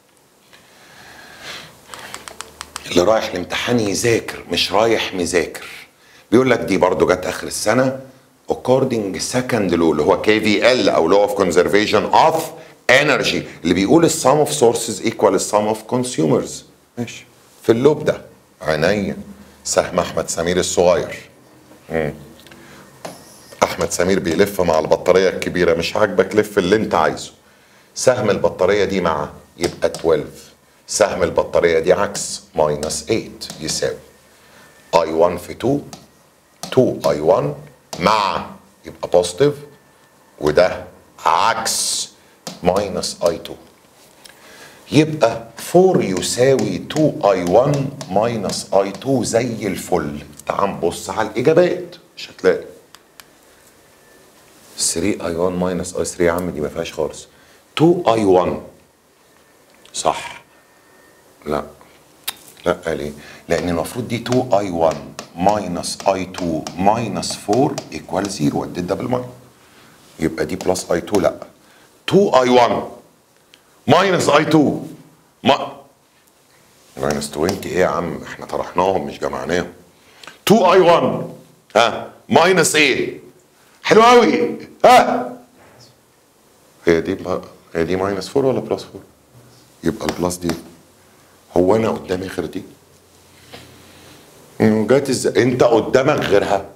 اللي رايح الامتحان يذاكر مش رايح مذاكر بيقول لك دي برضو جت اخر السنه according second law اللي هو كي في ال او law of conservation of energy اللي بيقول السم of sources equal السم of consumers ماشي في اللوب ده عينيا سهم احمد سمير الصغير مم. احمد سمير بيلف مع البطاريه الكبيره مش عاجبك لف اللي انت عايزه سهم البطاريه دي مع يبقى 12 سهم البطاريه دي عكس ماينس 8 يساوي اي 1 في 2 2 اي 1 مع يبقى بوزيتيف وده عكس ماينس اي 2 يبقى 4 يساوي 2 اي 1 ماينس اي 2 زي الفل تعال نبص على الاجابات مش هتلاقي 3 اي 1 ماينس اي 3 يا عم دي ما فيهاش خالص 2 اي 1 صح لا لا ليه؟ لان المفروض دي 2 اي 1 ماينس اي 2 ماينس 4 ايكوال 0 وديت ده بالماينس يبقى دي بلس اي 2 لا 2 اي 1 ماينس اي 2 ما ماينس 20 ايه يا عم احنا طرحناهم مش جمعناهم 2 اي 1 ها ماينس ايه حلو قوي ها هي دي بقى هي دي ماينس 4 ولا بلس 4 يبقى البلس دي هو انا قدامي غير دي مم، جات ازاي انت قدامك غيرها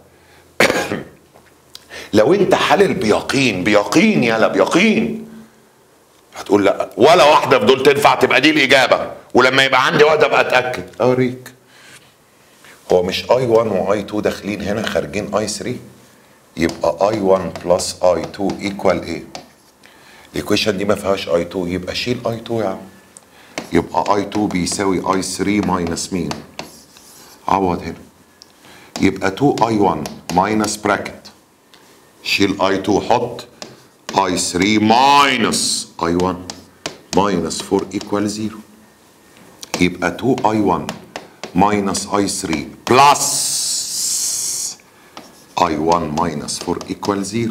لو انت حلل بيقين بيقين يلا بيقين هتقول لا ولا واحده في دول تنفع تبقى دي الاجابه ولما يبقى عندي واحده ابقى اتاكد اوريك هو مش اي 1 واي 2 داخلين هنا خارجين اي 3 يبقى اي 1 بلس اي 2 ايكوال ايه الايكويشن دي ما فيهاش اي 2 يبقى شيل اي 2 يا عم يبقى اي 2 بيساوي اي 3 ماينس مين عوض هنا يبقى 2 اي 1 ماينس براكت شيل اي 2 حط اي 3 ماينس اي 1 ماينس 4 ايكوال 0 يبقى 2 اي 1 ماينس اي 3 بلس اي 1 ماينس 4 ايكوال 0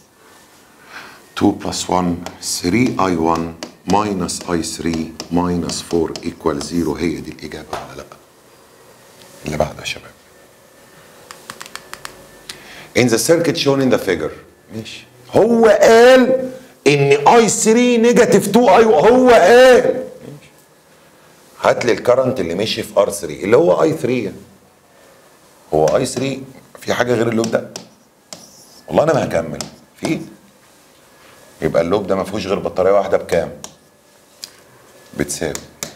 2 بلس 1 3 اي 1 ماينس اي 3 ماينس 4 ايكوال 0 هي دي الاجابه ولا لا؟ اللي بعده يا شباب. In the circuit shown in the figure ماشي هو قال ان اي 3 نيجاتيف 2 اي هو قال هات لي الكرنت اللي مشي في ار 3 اللي هو اي 3 هو اي 3 في حاجه غير اللوب ده والله انا ما هكمل في يبقى اللوب ده ما فيهوش غير بطاريه واحده بكام بتساوي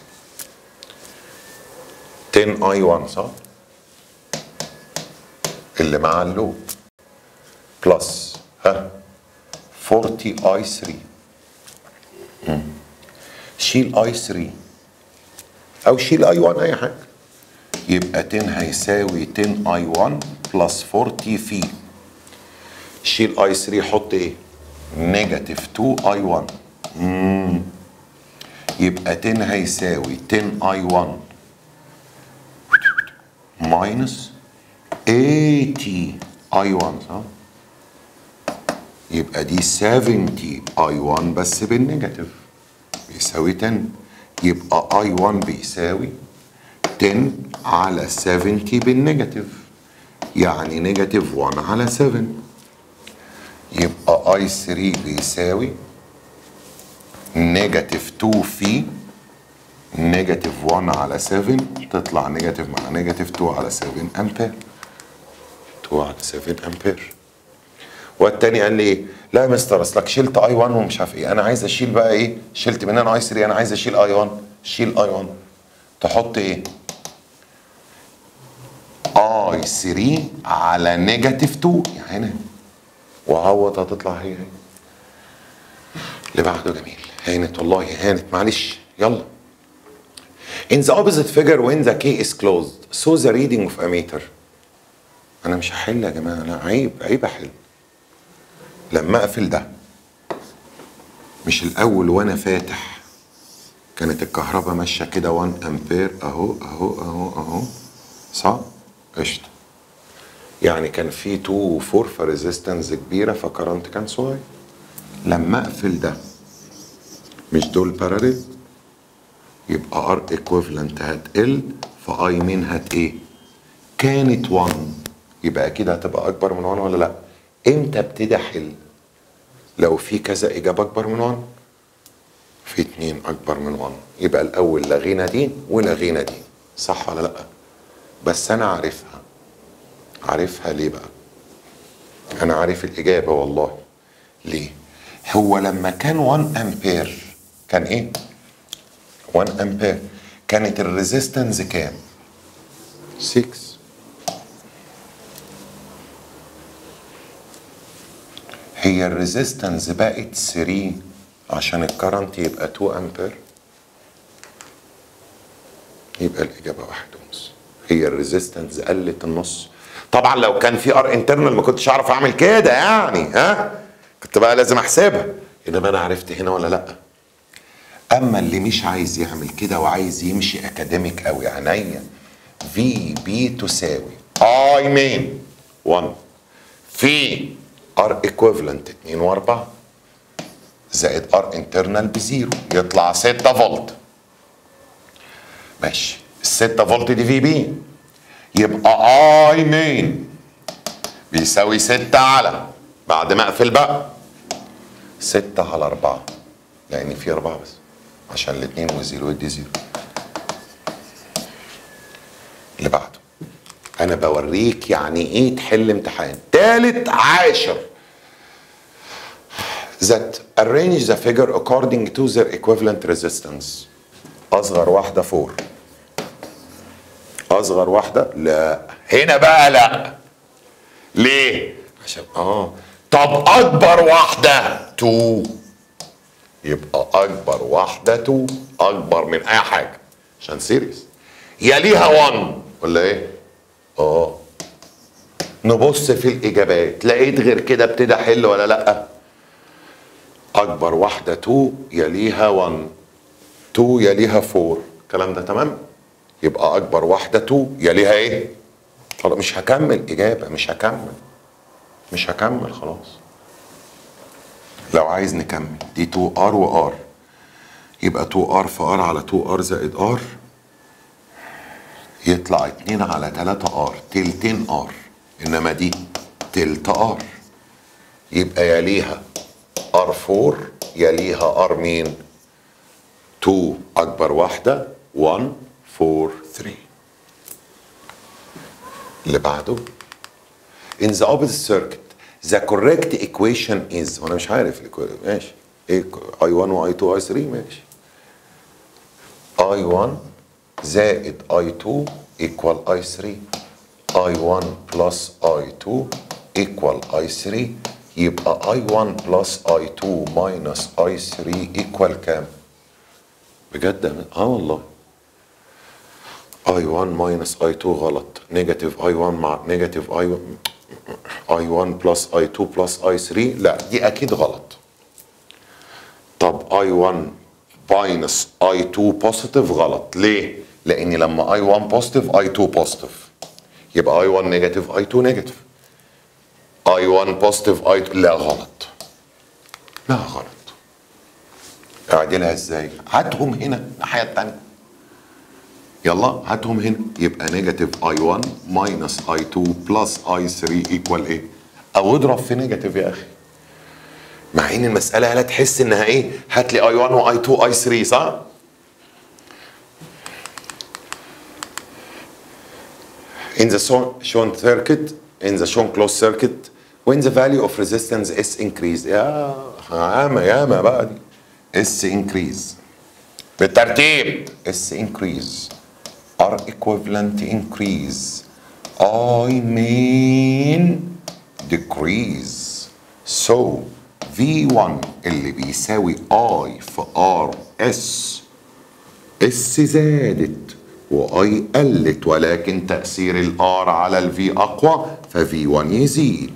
10 اي 1 صح اللي مع اللوب بلس ها 40 اي 3 مم. شيل اي 3 او شيل اي 1 اي حاجه يبقى 10 هيساوي 10 اي 1 بلس 40 في شيل اي 3 حط ايه نيجاتيف 2 اي 1 مم. يبقى 10 هيساوي 10 اي 1 ماينس 80 اي 1 صح يبقى دي 70 اي 1 بس بالنيجاتيف بيساوي 10 يبقى اي 1 بيساوي 10 على 70 بالنيجاتيف يعني نيجاتيف 1 على 7 يبقى اي 3 بيساوي نيجاتيف 2 في نيجاتيف 1 على 7 تطلع نيجاتيف مع نيجاتيف 2 على 7 امبير 2 على 7 امبير والتاني قال لي ايه لا يا مستر اصلك شلت اي 1 ومش عارف ايه انا عايز اشيل بقى ايه شلت من هنا اي 3 انا عايز اشيل اي 1 شيل اي 1 تحط ايه اي 3 على نيجاتيف 2 يعني هنا وعوض هتطلع هي هي اللي بعده جميل هانت والله هانت معلش يلا In the opposite figure when the key is closed so the reading of a meter انا مش هحل يا جماعه لا عيب عيب احل لما اقفل ده مش الاول وانا فاتح كانت الكهرباء ماشيه كده 1 امبير اهو اهو اهو اهو صح قشطه يعني كان في 2 و 4 فريزيستنس كبيره فكرنت كان صغير لما اقفل ده مش دول باراليل يبقى ار ايكويفالنت هتقل فاي مين هت ايه كانت 1 يبقى اكيد هتبقى اكبر من 1 ولا لا امتى ابتدي احل لو في كذا اجابه اكبر من 1 في اتنين اكبر من 1 يبقى الاول لغينا دي ولغينا دي صح ولا لا بس انا عارفها عارفها ليه بقى انا عارف الاجابه والله ليه هو لما كان 1 امبير كان ايه 1 امبير كانت الريزيستنس كام 6 هي الريزيستنس بقت 3 عشان الكرنت يبقى 2 امبير يبقى الاجابه واحد ونص هي الريزيستنس قلت النص طبعا لو كان في ار انترنال ما كنتش اعرف اعمل كده يعني ها كنت بقى لازم احسبها انما انا عرفت هنا ولا لا اما اللي مش عايز يعمل كده وعايز يمشي اكاديميك قوي عينيا في بي تساوي اي مين 1 في ار ايكويفالنت 2 و4 زائد ار انترنال بزيرو يطلع 6 فولت ماشي ال 6 فولت دي في بي يبقى اي مين بيساوي 6 على بعد ما اقفل بقى 6 على 4 لان في 4 بس عشان الاثنين والزيرو يدي زيرو اللي بعده انا بوريك يعني ايه تحل امتحان تالت عاشر that arrange the figure according to their equivalent resistance اصغر واحده 4 اصغر واحده لا هنا بقى لا ليه عشان اه طب اكبر واحده 2 يبقى اكبر واحده 2 اكبر من اي حاجه عشان سيريس يليها 1 ولا ايه اه نبص في الاجابات لقيت غير كده ابتدي احل ولا لا اكبر واحده 2 يليها 1 2 يليها 4 الكلام ده تمام يبقى اكبر واحده 2 يليها ايه خلاص مش هكمل اجابه مش هكمل مش هكمل خلاص لو عايز نكمل دي 2 ار وار يبقى 2 ار في ار على 2 ار زائد ار يطلع 2 على 3 ار تلتين ار انما دي تلت ار يبقى يليها ار 4 يليها ار مين 2 اكبر واحده 1 4 3 اللي بعده in the opposite circuit the correct equation is وانا مش عارف الإكو- ماشي ايه i1 و i2 i3 ماشي i1 زائد i2 equal i3 i1 plus i2 equal i3 يبقى i1 plus i2 minus i3 equal كام؟ بجد اه والله i1 minus i2 غلط نيجاتيف i1 مع نيجاتيف i1 i1 plus i2 plus i3 لا دي اكيد غلط طب i1 minus i2 بوزيتيف غلط ليه؟ لان لما i1 بوزيتيف i2 بوزيتيف يبقى i1 نيجاتيف i2 نيجاتيف i1 بوزيتيف i2 لا غلط لا غلط اعدلها ازاي؟ هاتهم هنا الناحيه الثانيه يلا هاتهم هنا يبقى نيجاتيف i1 ماينس i2 بلس i3 ايكوال ايه؟ او اضرب في نيجاتيف يا اخي مع ان المساله لا تحس انها ايه؟ هات لي i1 و i2 i3 صح؟ In the shown shown circuit, in the shown closed circuit, when the value of resistance is increased يا ياما ياما بقى دي S increase بالترتيب S increase R equivalent increase I mean decrease so V1 اللي بيساوي I في R S اس زادت واي قلت ولكن تاثير الار على الفي اقوى ففي 1 يزيد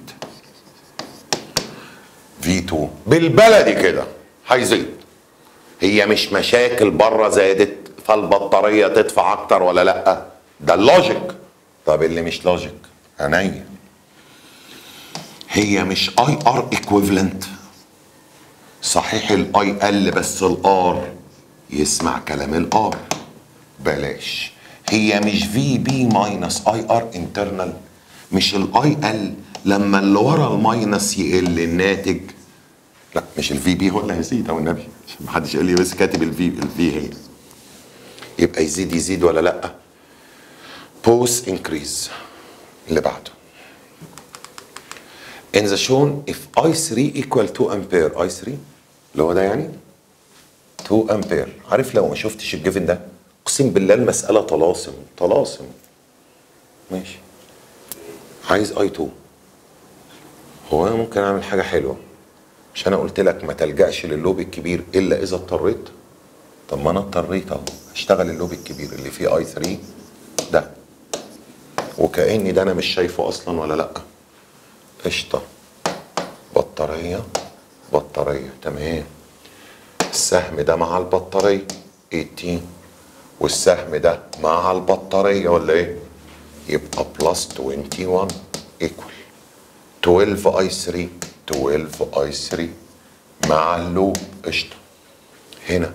في 2 بالبلدي كده هيزيد هي مش مشاكل بره زادت فالبطاريه تدفع اكتر ولا لا ده اللوجيك طب اللي مش لوجيك عينيا هي مش اي ار ايكويفالنت صحيح الاي قل بس الار يسمع كلام الار بلاش هي مش في بي ماينس اي ار انترنال مش الاي ال لما اللي ورا الماينس يقل الناتج لا مش الفي بي هو اللي هيزيد او النبي عشان محدش يقول لي بس كاتب الفي الفي هي يبقى يزيد يزيد ولا لا بوس انكريز اللي بعده in the shown if I3 equal 2 ampere I3 اللي هو ده يعني 2 امبير عارف لو ما شفتش الجيفن ده اقسم بالله المساله طلاسم طلاسم ماشي عايز اي 2 هو انا ممكن اعمل حاجه حلوه مش انا قلت لك ما تلجاش للوب الكبير الا اذا اضطريت طب ما انا اضطريت اهو اشتغل اللوب الكبير اللي فيه اي 3 ده وكاني ده انا مش شايفه اصلا ولا لا قشطه بطاريه بطاريه تمام السهم ده مع البطارية 18 والسهم ده مع البطارية ولا ايه؟ يبقى بلس 21 ايكوال 12 اي 3 12 اي 3 مع اللوب قشطة هنا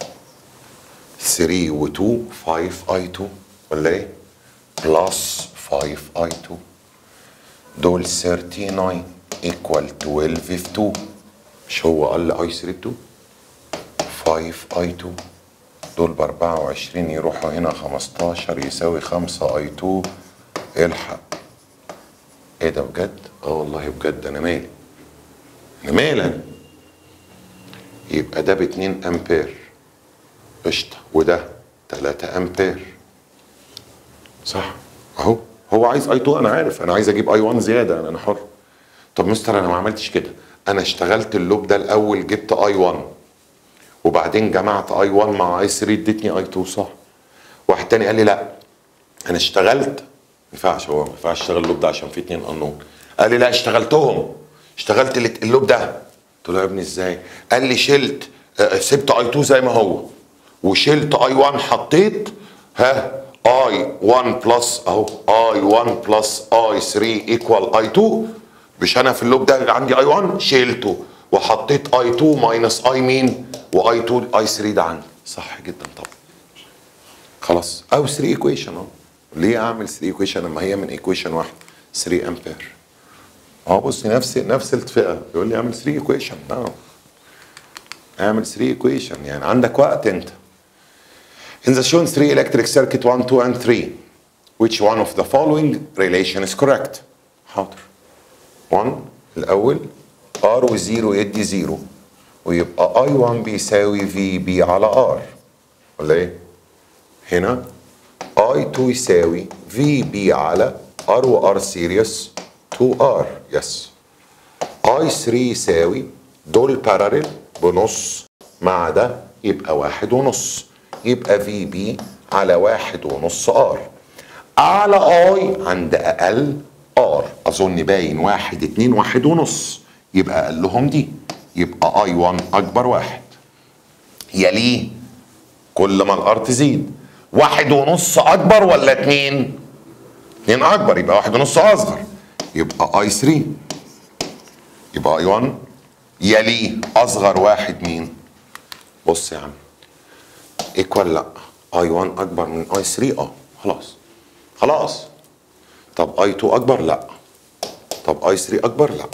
3 و 2 5 اي 2 ولا ايه؟ بلس 5 اي 2 دول 39 ايكوال 12 في 2 مش هو قال اي 3 2 5 اي 2 دول ب 24 يروحوا هنا 15 يساوي 5 اي 2 الحق ايه ده بجد؟ اه والله بجد انا مالي انا مالي انا يبقى ده ب 2 امبير قشطه وده 3 امبير صح اهو هو عايز اي 2 انا عارف انا عايز اجيب اي 1 زياده انا انا حر طب مستر انا ما عملتش كده انا اشتغلت اللوب ده الاول جبت اي 1 وبعدين جمعت اي 1 مع اي 3 ادتني اي 2 صح واحد تاني قال لي لا انا اشتغلت ما ينفعش هو ما ينفعش اشتغل اللوب ده عشان في اتنين انون قال لي لا اشتغلتهم اشتغلت اللي- اللوب ده قلت له يا ابني ازاي قال لي شلت آه، سبت اي 2 زي ما هو وشلت اي 1 حطيت ها اي 1 بلس اهو اي 1 بلس اي 3 ايكوال اي 2 مش انا في اللوب ده عندي اي 1 شيلته وحطيت اي 2 ماينس اي مين واي 2 اي 3 ده عندي صح جدا طبعا خلاص او 3 ايكويشن اهو ليه اعمل 3 ايكويشن لما هي من ايكويشن واحد 3 امبير اه بص نفس نفس الفئه يقول لي اعمل 3 ايكويشن اه اعمل 3 ايكويشن يعني عندك وقت انت In the shown three electric circuit 1, 2 and 3 which one of the following relation is correct حاضر 1 الأول R و0 يدي 0 ويبقى I1 بيساوي VB على R ولا ايه؟ هنا I2 يساوي VB على R و R سيريس 2R يس I3 يساوي دول باراليل بنص مع ده يبقى واحد ونص يبقى VB على واحد ونص R أعلى I عند أقل R أظن باين واحد اتنين واحد ونص يبقى أقلهم دي يبقى I1 أكبر واحد يليه كل ما الار تزيد واحد ونص اكبر ولا اتنين اتنين اكبر يبقى واحد ونص اصغر يبقى اي 3 يبقى اي 1 يليه اصغر واحد مين بص يا عم ايكوال لا اي 1 اكبر من اي 3 اه خلاص خلاص طب اي 2 اكبر لا طب اي 3 اكبر لا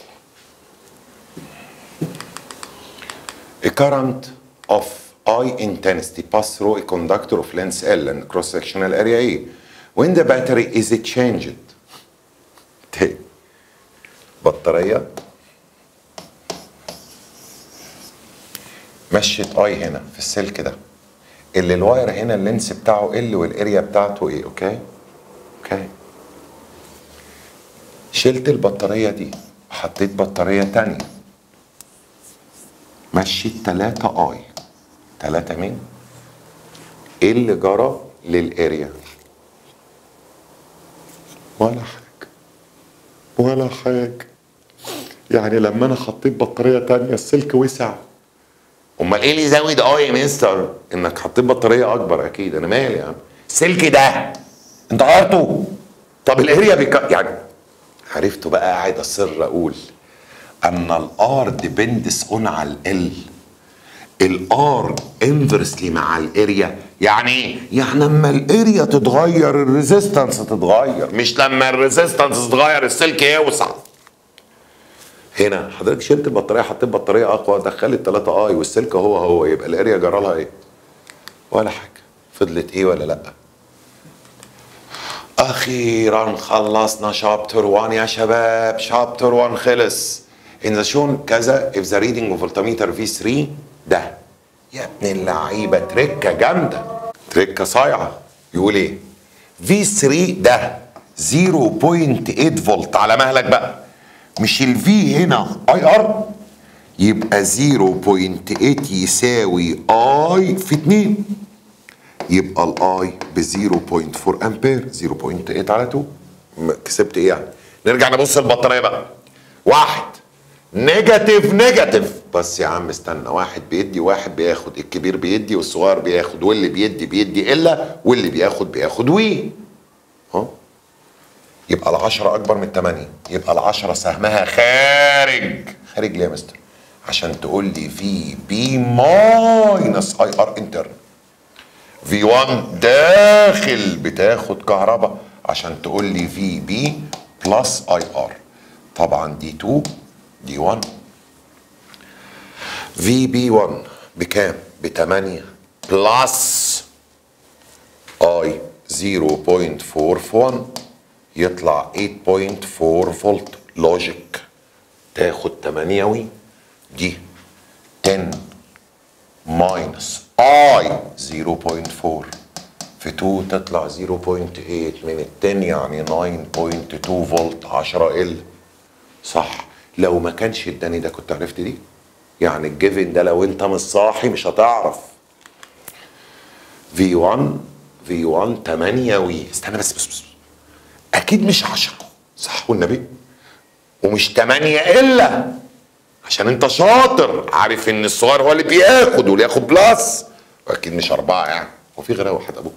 A current of I intensity pass through a conductor of length L and cross-sectional area A. When the battery is changed, تاني بطارية مشيت اي هنا في السلك ده اللي الواير هنا اللينس بتاعه ال والاريا بتاعته ايه اوكي اوكي شلت البطارية دي حطيت بطارية تانية مشيت تلاتة اي تلاتة مين؟ ايه اللي جرى للاريا؟ ولا حاجة ولا حاجة يعني لما انا حطيت بطارية تانية السلك وسع امال ايه اللي يزود اه يا مستر انك حطيت بطارية اكبر اكيد انا مالي يا عم السلك ده انت غيرته طب الاريا بيك يعني عرفته بقى قاعد اصر اقول ان الار ديبندس اون على ال الار انفرسلي مع الاريا يعني ايه؟ يعني اما الاريا تتغير الريزيستنس تتغير مش لما الريزيستنس تتغير السلك يوسع هنا حضرتك شلت البطاريه حطيت بطاريه اقوى دخلت 3 اي والسلك هو هو يبقى الاريا جرى لها ايه؟ ولا حاجه فضلت ايه ولا لا؟ اخيرا خلصنا شابتر 1 يا شباب شابتر 1 خلص ان ذا شون كذا if the reading of voltmeter V3 ده يا ابن اللعيبه تركه جامده تركه صايعه يقول ايه V3 ده 0.8 فولت على مهلك بقى مش الفي هنا اي ار يبقى 0.8 يساوي اي في 2 يبقى الاي ب 0.4 امبير 0.8 على 2 م- كسبت ايه يعني نرجع نبص البطاريه بقى واحد نيجاتيف نيجاتيف بس يا عم استنى واحد بيدي واحد بياخد الكبير بيدي والصغير بياخد واللي بيدي بيدي الا واللي بياخد بياخد وي ها يبقى العشرة أكبر من التمانية يبقى العشرة سهمها خارج خارج ليه يا مستر؟ عشان تقول لي في بي ماينس اي ار انترن في 1 داخل بتاخد كهرباء عشان تقول لي في بي بلس اي ار طبعا دي 2 دي 1 في بي 1 بكام؟ ب 8 بلس اي 0.4 يطلع 8.4 فولت لوجيك تاخد 8 وي دي 10 ماينس اي 0.4 في 2 تطلع 0.8 من ال 10 يعني 9.2 فولت 10 ال صح لو ما كانش اداني ده كنت عرفت دي يعني الجيفن ده لو انت مش صاحي مش هتعرف في 1 في 1 8 وي استنى بس بس, بس. اكيد مش 10 صح والنبي ومش 8 الا عشان انت شاطر عارف ان الصغير هو اللي بياخد واللي ياخد بلس واكيد مش اربعه يعني وفي غيرها واحد ابوكم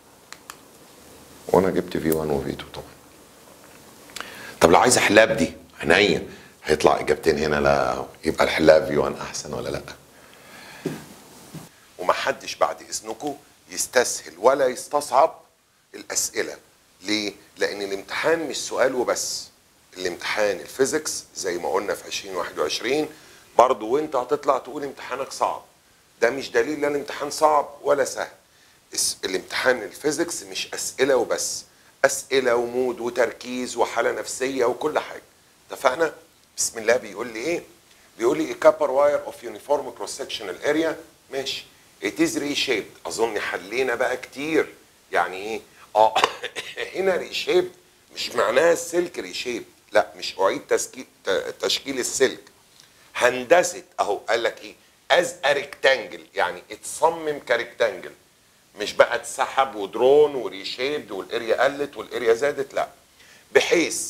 وانا جبت في 1 وفي 2 طبعا طب لو عايز احلها بدي عينيا هيطلع اجابتين هنا لا يبقى الحلها في 1 احسن ولا لا ومحدش بعد اذنكم يستسهل ولا يستصعب الاسئله ليه لان الامتحان مش سؤال وبس الامتحان الفيزيكس زي ما قلنا في 2021 برضو وانت هتطلع تقول امتحانك صعب ده مش دليل لا الامتحان صعب ولا سهل اس- الامتحان الفيزيكس مش اسئله وبس اسئله ومود وتركيز وحاله نفسيه وكل حاجه اتفقنا بسم الله بيقول لي ايه بيقول لي كابر واير اوف يونيفورم كروس سكشنال اريا ماشي ات از ريشيبد اظن حلينا بقى كتير يعني ايه اه هنا ريشيبد مش معناها السلك ريشيب لا مش اعيد تشكيل تشكيل السلك هندسه اهو قال لك ايه از ريكتانجل يعني اتصمم كريكتانجل مش بقى اتسحب ودرون وريشيبد والاريا قلت والاريا زادت لا بحيث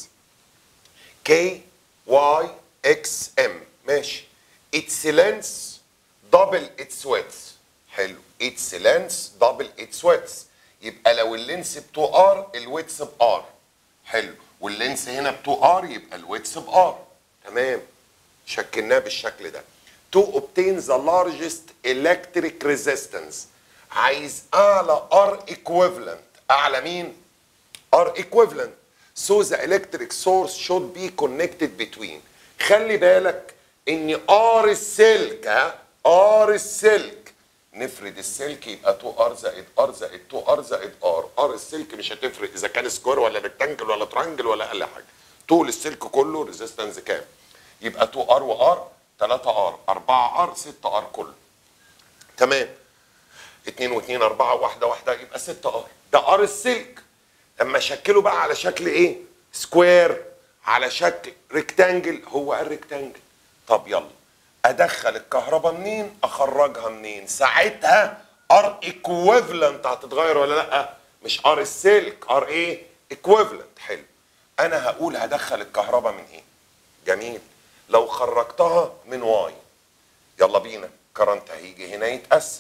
كي واي اكس ام ماشي اتس لينس دبل اتس ويدث حلو اتس لينس دبل اتس ويدث يبقى لو اللينس ب 2 ار الويدث بار حلو واللينس هنا ب 2 ار يبقى الويدث بار تمام شكلناه بالشكل ده to obtain the largest electric resistance عايز اعلى R equivalent اعلى مين R equivalent so the electric source should be connected between خلي بالك ان R السلك ها R السلك نفرد السلك يبقى 2 ار زائد ار زائد 2 ار زائد ار ار السلك مش هتفرق اذا كان سكوير ولا ريكتانجل ولا ترانجل ولا اي حاجه طول السلك كله ريزيستنس كام يبقى 2 ار وار 3 ار 4 ار 6 ار كله تمام 2 و2 4 واحده واحده يبقى 6 ار ده ار السلك اما شكله بقى على شكل ايه سكوير على شكل ريكتانجل هو قال ريكتانجل طب يلا ادخل الكهرباء منين اخرجها منين ساعتها ار ايكويفالنت هتتغير ولا لا مش ار السلك ار ايه ايكويفالنت حلو انا هقول هدخل الكهرباء من ايه جميل لو خرجتها من واي يلا بينا كرنت هيجي هنا يتقسم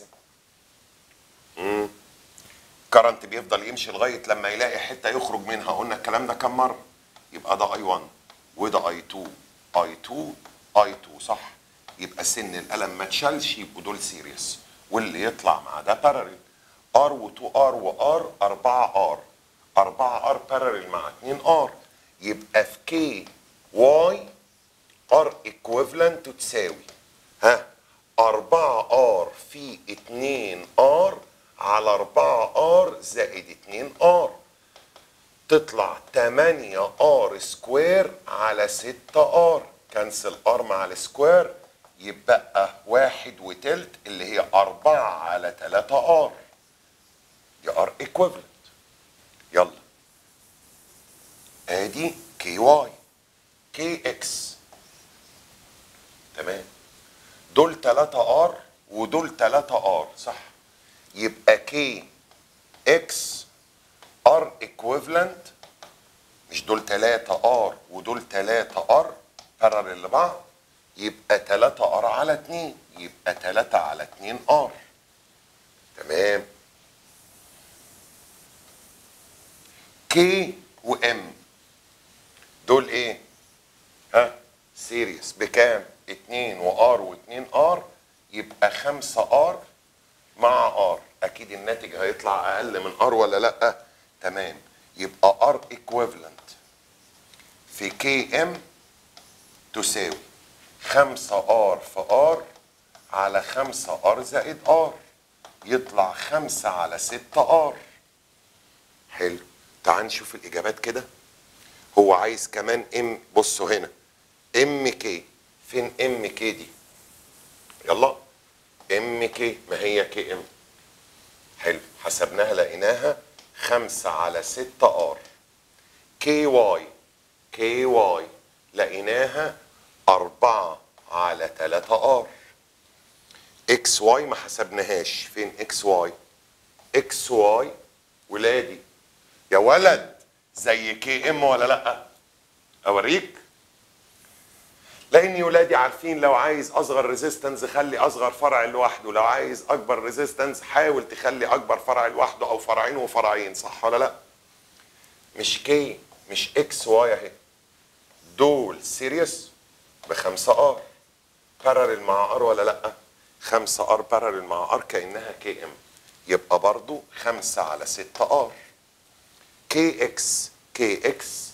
مم. كرنت بيفضل يمشي لغايه لما يلاقي حته يخرج منها قلنا الكلام ده كم مره يبقى ده اي 1 وده اي 2 اي 2 اي 2 صح يبقى سن القلم ما اتشالش يبقوا دول سيريس واللي يطلع مع ده باراليل ار و2 ار وار 4 ار 4 ار باراليل مع 2 ار يبقى في كي واي ار ايكويفالنت تساوي ها 4 ار في 2 ار على 4 ار زائد 2 ار تطلع 8 ار سكوير على 6 ار كنسل ار مع السكوير يبقى واحد وتلت اللي هي 4 على 3 ار دي ار ايكويفالنت يلا ادي كي واي كي اكس تمام دول 3 ار ودول 3 ار صح يبقى كي اكس ار ايكويفالنت مش دول 3 ار ودول 3 ار باراليل لبعض يبقى 3 ار على 2 يبقى 3 على 2 ار تمام كي وام دول ايه ها سيريس بكام 2 وار و2 ار يبقى 5 ار مع ار اكيد الناتج هيطلع اقل من ار ولا لا تمام يبقى ار ايكويفالنت في كي ام تساوي 5 ار في ار على 5 ار زائد ار يطلع 5 على 6 ار حلو تعال نشوف الاجابات كده هو عايز كمان ام بصوا هنا ام كي فين ام كي دي يلا ام كي ما هي كي ام حلو حسبناها لقيناها خمسة على ستة ار كي واي كي واي لقيناها أربعة على تلاتة ار اكس واي ما حسبناهاش فين اكس واي اكس واي ولادي يا ولد زي كي ام ولا لا اوريك لان ولادي عارفين لو عايز اصغر ريزيستنس خلي اصغر فرع لوحده لو عايز اكبر ريزيستنس حاول تخلي اكبر فرع لوحده او فرعين وفرعين صح ولا لا مش كي مش اكس واي اهي دول سيريس بخمسة ار باراليل مع ار ولا لا خمسة ار باراليل مع ار كانها كي ام يبقى برضو خمسة على ستة ار كي اكس كي اكس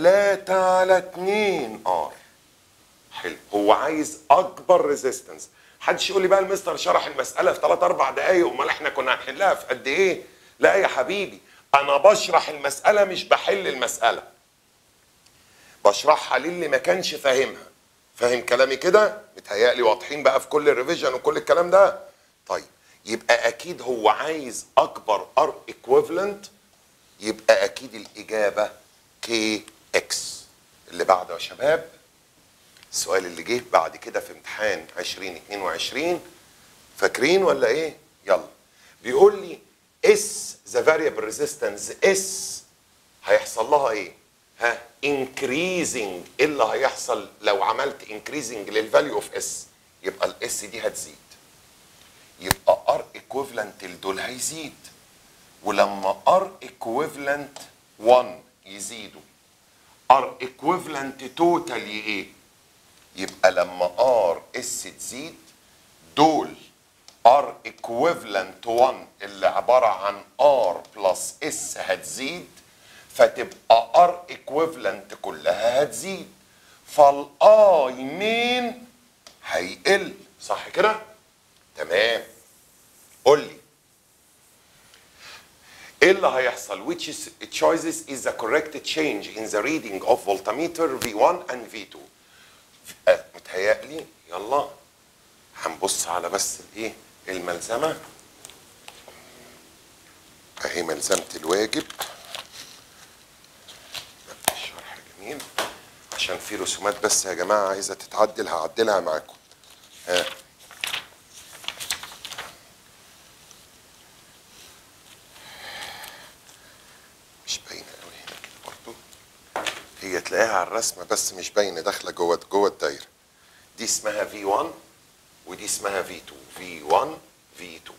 تلاتة على اتنين ار حلو هو عايز اكبر ريزيستنس حدش يقول لي بقى المستر شرح المساله في 3 4 دقائق امال احنا كنا هنحلها في قد ايه لا يا حبيبي انا بشرح المساله مش بحل المساله بشرحها للي ما كانش فاهمها فاهم كلامي كده متهيألي واضحين بقى في كل الريفيجن وكل الكلام ده طيب يبقى اكيد هو عايز اكبر ار ايكويفالنت يبقى اكيد الاجابه كي اكس اللي بعده يا شباب السؤال اللي جه بعد كده في امتحان 2022 فاكرين ولا ايه يلا بيقول لي اس ذا فاريبل ريزيستنس اس هيحصل لها ايه ها increasing ايه اللي هيحصل لو عملت increasing للفاليو اوف اس يبقى الاس دي هتزيد يبقى ار ايكويفالنت لدول هيزيد ولما ار ايكويفالنت 1 يزيدوا ار ايكويفالنت توتال ايه يبقى لما ار اس تزيد دول ار ايكويفالنت 1 اللي عباره عن ار بلس اس هتزيد فتبقى ار ايكويفالنت كلها هتزيد فالاي مين هيقل صح كده تمام قول لي ايه اللي هيحصل which is choices is the correct change in the reading of voltmeter V1 and V2 آه، متهيألي يلا هنبص على بس الايه الملزمه اهي ملزمه الواجب الشرح جميل عشان في رسومات بس يا جماعه عايزه تتعدل هعدلها معاكم ها مش باينه قوي هنا كده برضه هي تلاقيها على الرسمه بس مش باينه داخله جوه جوه الدايره دي اسمها في 1 ودي اسمها في 2 في 1 في 2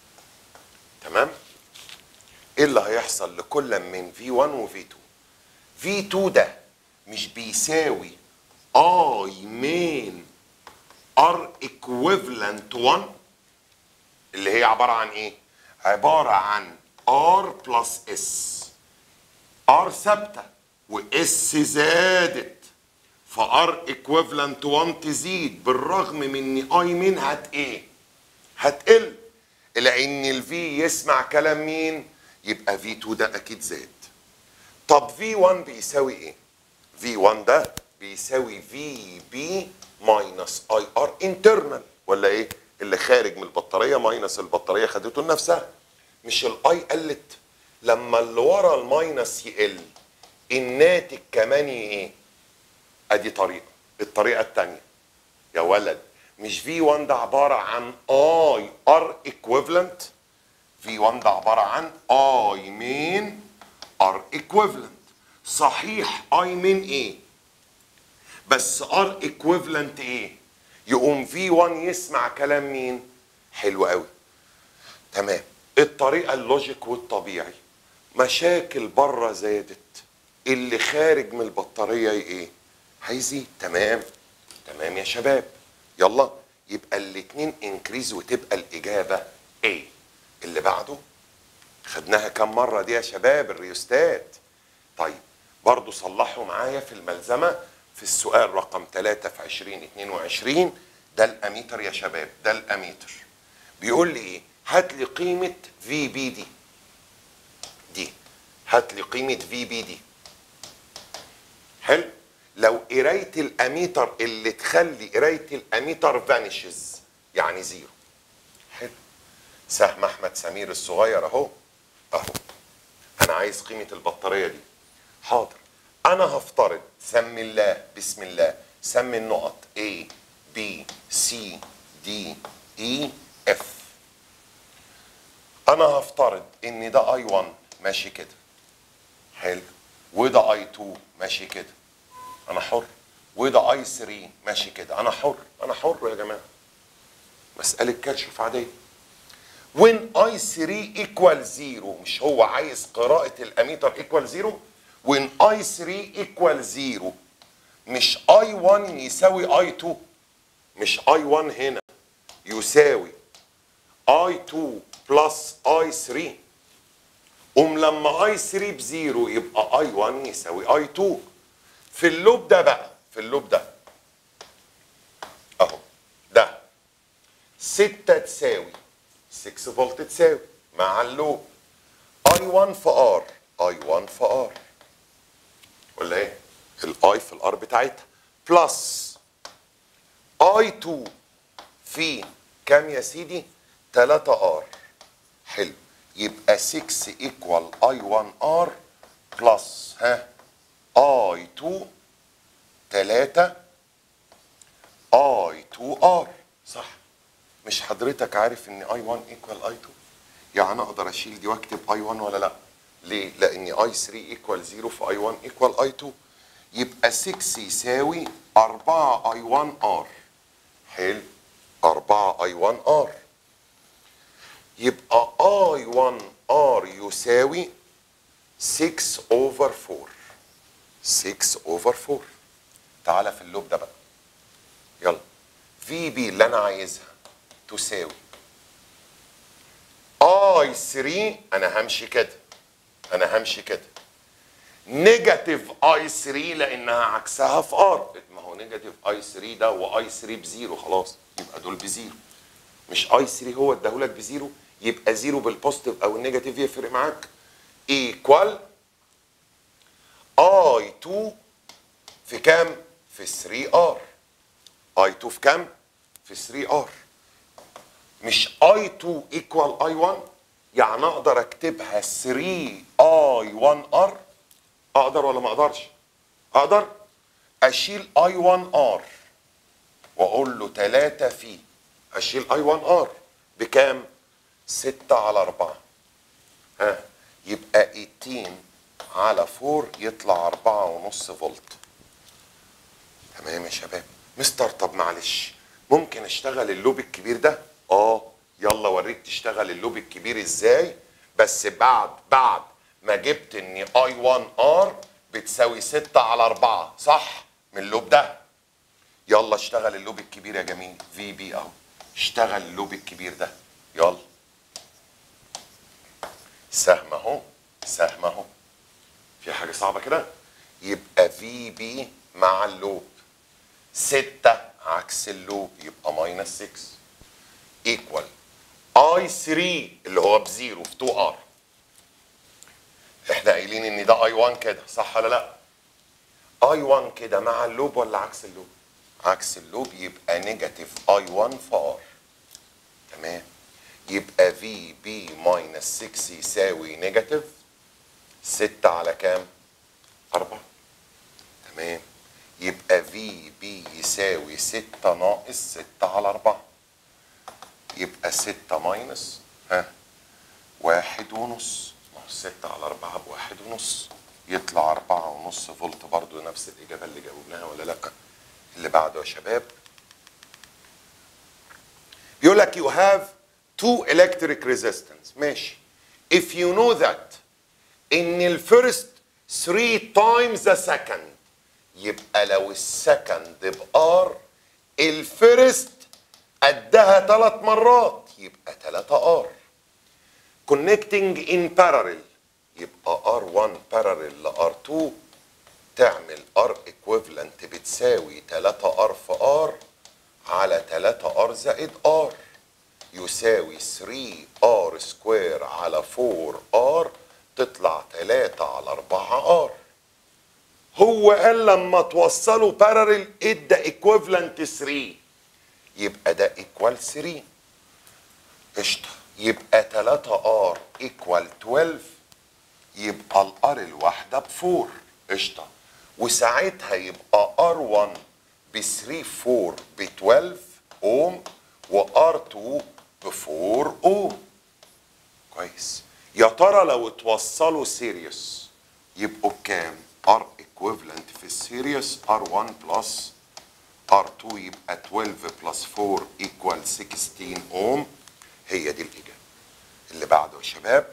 تمام ايه اللي هيحصل لكل من في 1 وفي 2 في 2 ده مش بيساوي اي مين ار ايكويفالنت 1 اللي هي عباره عن ايه عباره عن ار بلس اس ار ثابته واس زادت فار ايكويفالنت 1 تزيد بالرغم من ان اي مين هت ايه هتقل لان الفي يسمع كلام مين يبقى في 2 ده اكيد زاد طب في 1 بيساوي ايه في 1 ده بيساوي في بي ماينس اي ار انترنال ولا ايه اللي خارج من البطاريه ماينس البطاريه خدته لنفسها مش الاي قلت لما اللي ورا الماينس يقل الناتج كمان ايه ادي طريقه الطريقه الثانيه يا ولد مش في 1 ده عباره عن اي ار ايكويفالنت في 1 ده عباره عن اي مين ار ايكويفالنت صحيح اي مين ايه بس ار ايكويفالنت ايه يقوم في 1 يسمع كلام مين حلو قوي تمام الطريقه اللوجيك والطبيعي مشاكل بره زادت اللي خارج من البطاريه ايه هيزيد تمام تمام يا شباب يلا يبقى الاتنين انكريز وتبقى الاجابه ايه اللي بعده خدناها كم مره دي يا شباب الريوستات طيب برضو صلحوا معايا في الملزمه في السؤال رقم 3 في 2022 ده الاميتر يا شباب ده الاميتر بيقول لي ايه هات لي قيمه في بي دي دي هات لي قيمه في بي دي حلو لو قرايه الاميتر اللي تخلي قرايه الاميتر فانيشز يعني زيرو حلو سهم احمد سمير الصغير اهو اهو انا عايز قيمه البطاريه دي حاضر انا هفترض سمي الله بسم الله سمي النقط A B C D E F انا هفترض ان ده اي 1 ماشي كده حلو وده اي 2 ماشي كده انا حر وده اي 3 ماشي كده انا حر انا حر يا جماعه مساله كشف عاديه when i 3 equal 0 مش هو عايز قراءة الاميتر equal 0 when i 3 equal 0 مش i 1 يساوي i 2 مش i 1 هنا يساوي i 2 plus i 3 قوم لما i 3 بزيرو يبقى i 1 يساوي i 2 في اللوب ده بقى في اللوب ده اهو ده 6 تساوي 6 فولت تساوي مع اللوب اي 1 في ار اي 1 في ار ولا ايه الاي في الار بتاعتها بلس اي 2 في كام يا سيدي 3 ار حلو يبقى 6 ايكوال اي 1 ار بلس ها اي 2 3 اي 2 ار صح مش حضرتك عارف ان اي 1 ايكوال اي 2 يعني اقدر اشيل دي واكتب اي 1 ولا لا ليه لان اي 3 ايكوال 0 في اي 1 ايكوال اي 2 يبقى 6 يساوي 4 اي 1 ار حلو 4 اي 1 ار يبقى اي 1 ار يساوي 6 اوفر 4 6 اوفر 4 تعالى في اللوب ده بقى يلا في بي اللي انا عايزها تساوي اي 3 انا همشي كده انا همشي كده نيجاتيف اي 3 لانها عكسها في ار ما هو نيجاتيف اي 3 ده واي 3 بزيرو خلاص يبقى دول بزيرو مش اي 3 هو اداهولك بزيرو يبقى زيرو بالبوزيتيف او النيجاتيف يفرق معاك ايكوال اي 2 في كام؟ في 3 ار اي 2 في كام؟ في 3 ار مش اي 2 ايكوال اي 1 يعني اقدر اكتبها 3 اي 1 ار اقدر ولا ما اقدرش؟ اقدر اشيل اي 1 ار واقول له 3 في اشيل اي 1 ار بكام؟ 6 على 4 ها يبقى 18 على 4 يطلع 4 ونص فولت تمام يا شباب مستر طب معلش ممكن اشتغل اللوب الكبير ده اه يلا اوريك تشتغل اللوب الكبير ازاي بس بعد بعد ما جبت ان اي 1 ار بتساوي 6 على 4 صح من اللوب ده يلا اشتغل اللوب الكبير يا جميل في بي اهو اشتغل اللوب الكبير ده يلا سهم اهو سهم اهو في حاجه صعبه كده يبقى في بي مع اللوب 6 عكس اللوب يبقى ماينس 6 ايكوال اي 3 اللي هو بزيرو في 2 ار احنا قايلين ان ده اي 1 كده صح ولا لا اي 1 كده مع اللوب ولا عكس اللوب عكس اللوب يبقى نيجاتيف اي 1 في ار تمام يبقى في بي ماينس 6 يساوي نيجاتيف 6 على كام 4 تمام يبقى في بي يساوي 6 ناقص 6 على 4 يبقى 6 ماينس ها واحد ونص ما هو 6 على 4 بواحد ونص يطلع 4 ونص فولت برضو نفس الإجابة اللي جاوبناها ولا لأ اللي بعده يا شباب بيقول لك you have two electric resistance ماشي if you know that ان الفيرست 3 times a second يبقى لو السكند بار الفيرست قدها ثلاث مرات يبقى 3 ار connecting in parallel يبقى R1 parallel ل R2 تعمل R equivalent بتساوي 3 R في R على 3 R زائد R يساوي 3 R سكوير على 4 R تطلع 3 على 4 R هو قال لما توصلوا باراليل ادى ايكويفالنت 3 يبقى ده ايكوال 3 قشطه يبقى 3 ار ايكوال 12 يبقى الار الواحده ب 4 قشطه وساعتها يبقى ار 1 ب 3 4 ب 12 اوم وار 2 ب 4 اوم كويس يا ترى لو اتوصلوا سيريس يبقوا بكام؟ ار ايكويفالنت في السيريس ار1 بلس ار2 يبقى 12 بلس 4 ايكوال 16 اوم هي دي الاجابه اللي بعده يا شباب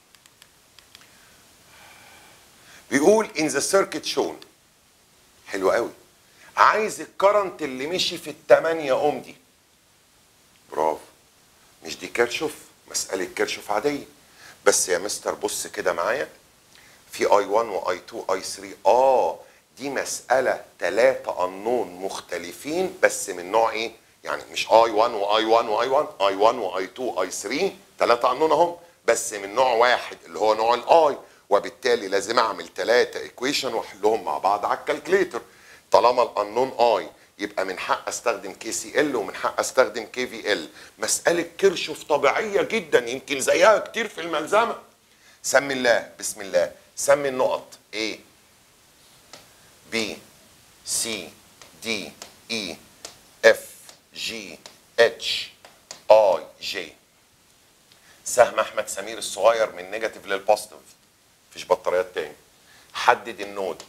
بيقول in the circuit shown حلو قوي عايز الكرنت اللي مشي في ال 8 اوم دي برافو مش دي كيرشوف مساله كيرشوف عاديه بس يا مستر بص كده معايا في اي 1 واي 2 اي 3 اه دي مساله ثلاثه انون مختلفين بس من نوع ايه يعني مش اي 1 واي 1 واي 1 اي 1 واي 2 اي 3 ثلاثه انون اهم بس من نوع واحد اللي هو نوع الاي وبالتالي لازم اعمل ثلاثه ايكويشن واحلهم مع بعض على الكالكليتر طالما الانون اي يبقى من حق استخدم كي سي ال ومن حق استخدم كي في ال مساله كيرشوف طبيعيه جدا يمكن زيها كتير في الملزمه سمي الله بسم الله سمي النقط A B C D E F G H I J سهم احمد سمير الصغير من نيجاتيف للبوزيتيف مفيش بطاريات تاني حدد النود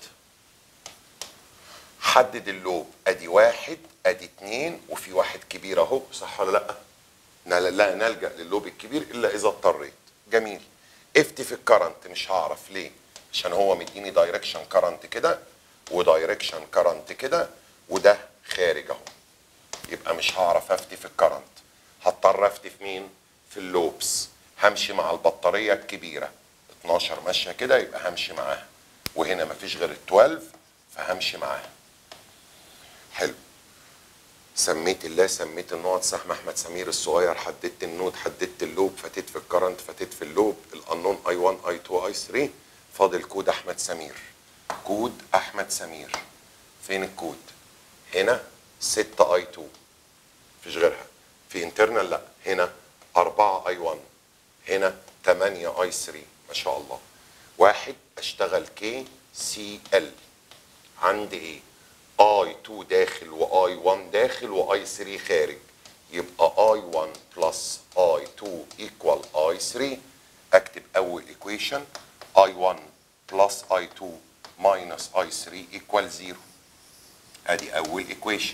حدد اللوب ادي واحد ادي اتنين وفي واحد كبير اهو صح ولا لا؟ لا لا نلجا للوب الكبير الا اذا اضطريت جميل افتي في الكرنت مش هعرف ليه؟ عشان هو مديني دايركشن كرنت كده ودايركشن كرنت كده وده خارج اهو يبقى مش هعرف افتي في الكرنت هضطر افتي في مين؟ في اللوبس همشي مع البطاريه الكبيره 12 ماشيه كده يبقى همشي معاها وهنا مفيش غير ال 12 فهمشي معاها حلو سميت الله سميت النقط سهم احمد سمير الصغير حددت النود حددت اللوب فاتت في الكرنت فاتت في اللوب الانون اي 1 اي 2 اي 3 فاضل كود احمد سمير كود احمد سمير فين الكود هنا 6 اي 2 مفيش غيرها في انترنال لا هنا 4 اي 1 هنا 8 اي 3 ما شاء الله واحد اشتغل كي سي ال عندي ايه اي 2 داخل واي 1 داخل واي 3 خارج يبقى اي 1 بلس اي 2 ايكوال اي 3 اكتب اول ايكويشن اي 1 بلس اي 2 ماينس اي 3 ايكوال 0 ادي اول ايكويشن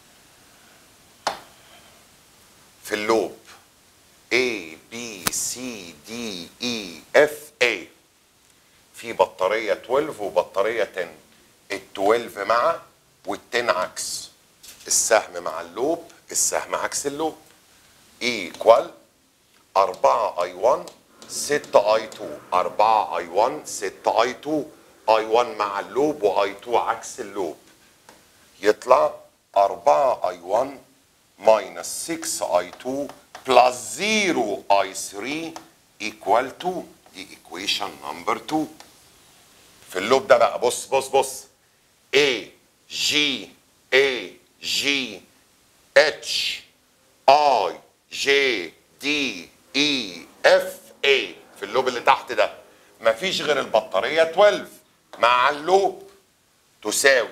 في اللوب A B C D E F A في بطارية 12 وبطارية 10 ال 12 مع وال 10 عكس السهم مع اللوب السهم عكس اللوب ايكوال 4 اي 1 6 اي 2 4 اي 1 6 اي 2 اي 1 مع اللوب واي 2 عكس اللوب يطلع 4 اي 1 minus 6 اي 2 plus 0 اي 3 equal 2 دي equation number 2 في اللوب ده بقى بص بص بص A G A G H I J D E F A في اللوب اللي تحت ده مفيش غير البطارية 12 مع اللوب تساوي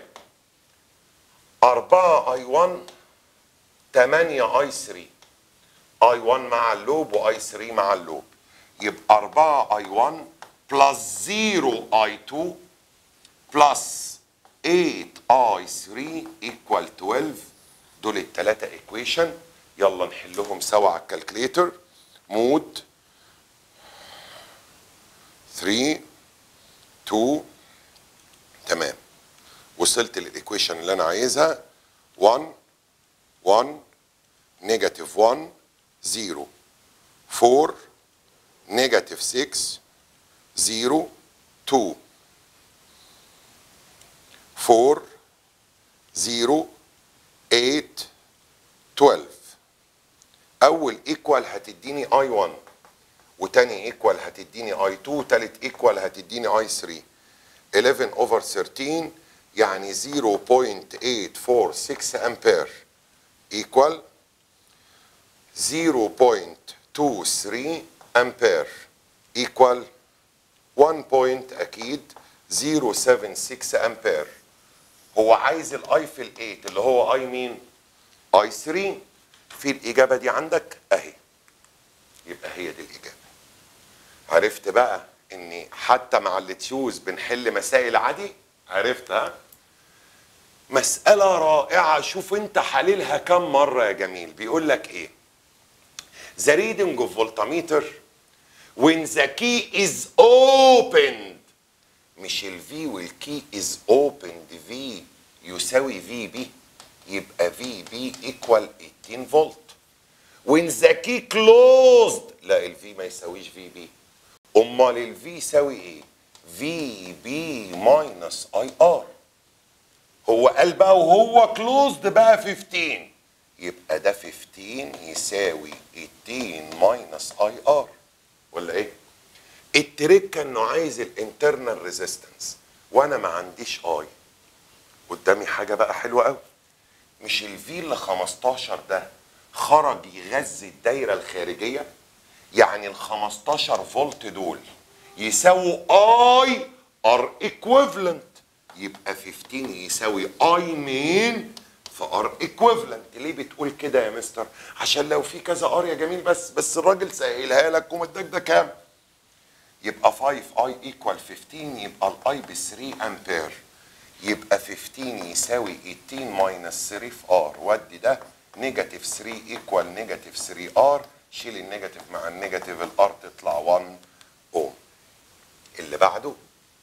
4 اي 1 8 اي 3 اي 1 مع اللوب واي 3 مع اللوب يبقى 4 اي 1 بلس 0 اي 2 بلس 8 اي 3 ايكوال 12 دول الثلاثه ايكويشن يلا نحلهم سوا على الكالكليتر مود 3 2 تمام وصلت للايكويشن اللي انا عايزها 1 1 نيجاتيف 1 0 4 نيجاتيف 6 0 2 4 0 8 12 اول ايكوال هتديني اي 1 وتاني ايكوال هتديني اي 2 تالت ايكوال هتديني اي 3 11 اوفر 13 يعني 0.846 امبير ايكوال 0.23 امبير ايكوال 1 بوينت اكيد 0.76 امبير هو عايز الاي في ال8 اللي هو اي مين اي 3 في الاجابه دي عندك اهي يبقى هي دي الاجابه عرفت بقى اني حتى مع التيوز بنحل مسائل عادي عرفت ها مسألة رائعة شوف انت حللها كم مرة يا جميل بيقول لك ايه The reading of voltmeter when the key is opened مش ال V والكي is opened V يساوي في بي يبقى في بي equal 18 فولت when the key closed لا ال V ما يساويش في بي امال ال V يساوي ايه في بي ماينس اي ار هو قال بقى وهو كلوزد بقى 15 يبقى ده 15 يساوي 18 ماينس اي ار ولا ايه التريكه انه عايز الانترنال ريزيستنس وانا ما عنديش اي قدامي حاجه بقى حلوه قوي مش الفي اللي 15 ده خرج يغذي الدايره الخارجيه يعني ال 15 فولت دول يساووا اي ار ايكويفالنت يبقى 15 يساوي اي مين في ار ايكويفالنت ليه بتقول كده يا مستر عشان لو في كذا ار يا جميل بس بس الراجل سهلها لك ومداك ده كام يبقى 5 اي ايكوال 15 يبقى الاي ب 3 امبير يبقى 15 يساوي 18 ماينس 3 في ار ودي ده نيجاتيف 3 ايكوال نيجاتيف 3 ار شيل النيجاتيف مع النيجاتيف الار تطلع 1 اوم اللي بعده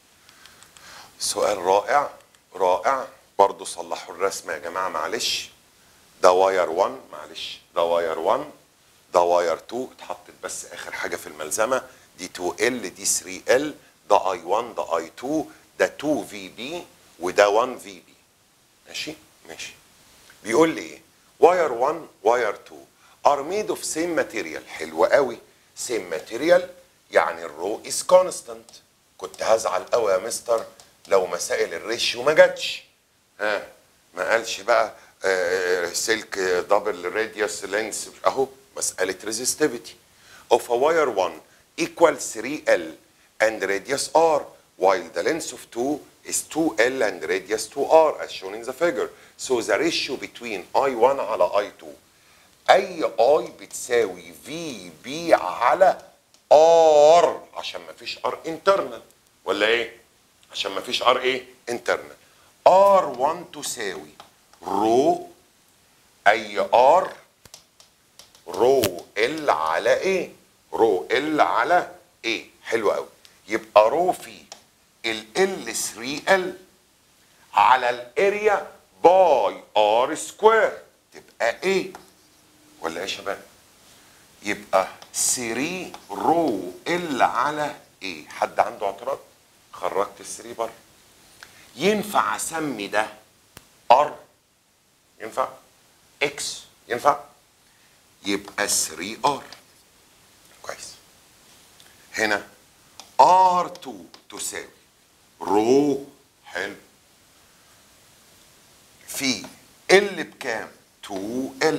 سؤال رائع رائع برضه صلحوا الرسمه يا جماعه معلش ده واير 1 معلش ده واير 1 ده واير 2 اتحطت بس اخر حاجه في الملزمه دي 2 ال دي 3 ال ده اي 1 ده اي 2 ده 2 في بي وده 1 في بي ماشي ماشي بيقول لي ايه واير 1 واير 2 ار ميد اوف سيم ماتيريال حلو قوي سيم ماتيريال يعني الرو از كونستانت كنت هزعل قوي يا مستر لو مسائل الريشيو ما جاتش ها ما قالش بقى آه، سلك دبل راديوس لينس اهو مساله ريزيستيفيتي of a wire 1 equal 3L and radius R while the length of 2 is 2L and radius 2R as shown in the figure so the ratio between I1 على I2 اي I بتساوي VB على R عشان ما فيش R internal ولا ايه عشان ما فيش R ايه internal R1 تساوي رو اي R رو ال على ايه رو ال على ايه حلو قوي يبقى رو في ال ال 3 ال على الاريا باي ار سكوير تبقى ايه ولا ايه يا شباب يبقى 3 رو ال على ايه حد عنده اعتراض خرجت ال 3 بره ينفع اسمي ده ار ينفع اكس ينفع يبقى 3 ار كويس هنا R2 تساوي رو حلو في ال بكام 2L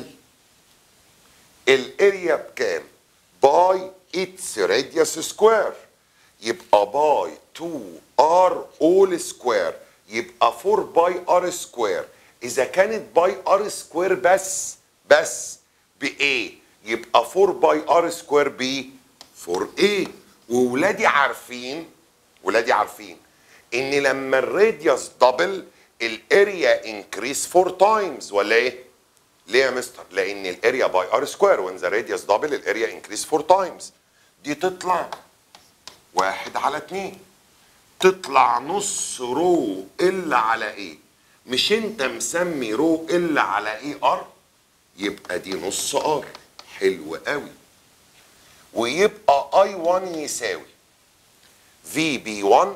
الاريا بكام باي اتس راديوس سكوير يبقى باي 2R اول سكوير يبقى 4 باي ار سكوير اذا كانت باي ار سكوير بس بس بايه يبقى 4 باي ار سكوير ب 4 ايه وولادي عارفين ولادي عارفين ان لما الراديوس دبل الاريا انكريس 4 تايمز ولا ايه ليه يا مستر لان الاريا باي ار سكوير وان ذا راديوس دبل الاريا انكريس 4 تايمز دي تطلع واحد على اتنين تطلع نص رو ال على ايه مش انت مسمي رو ال على ايه ار يبقى دي نص ار حلو قوي ويبقى اي 1 يساوي في بي 1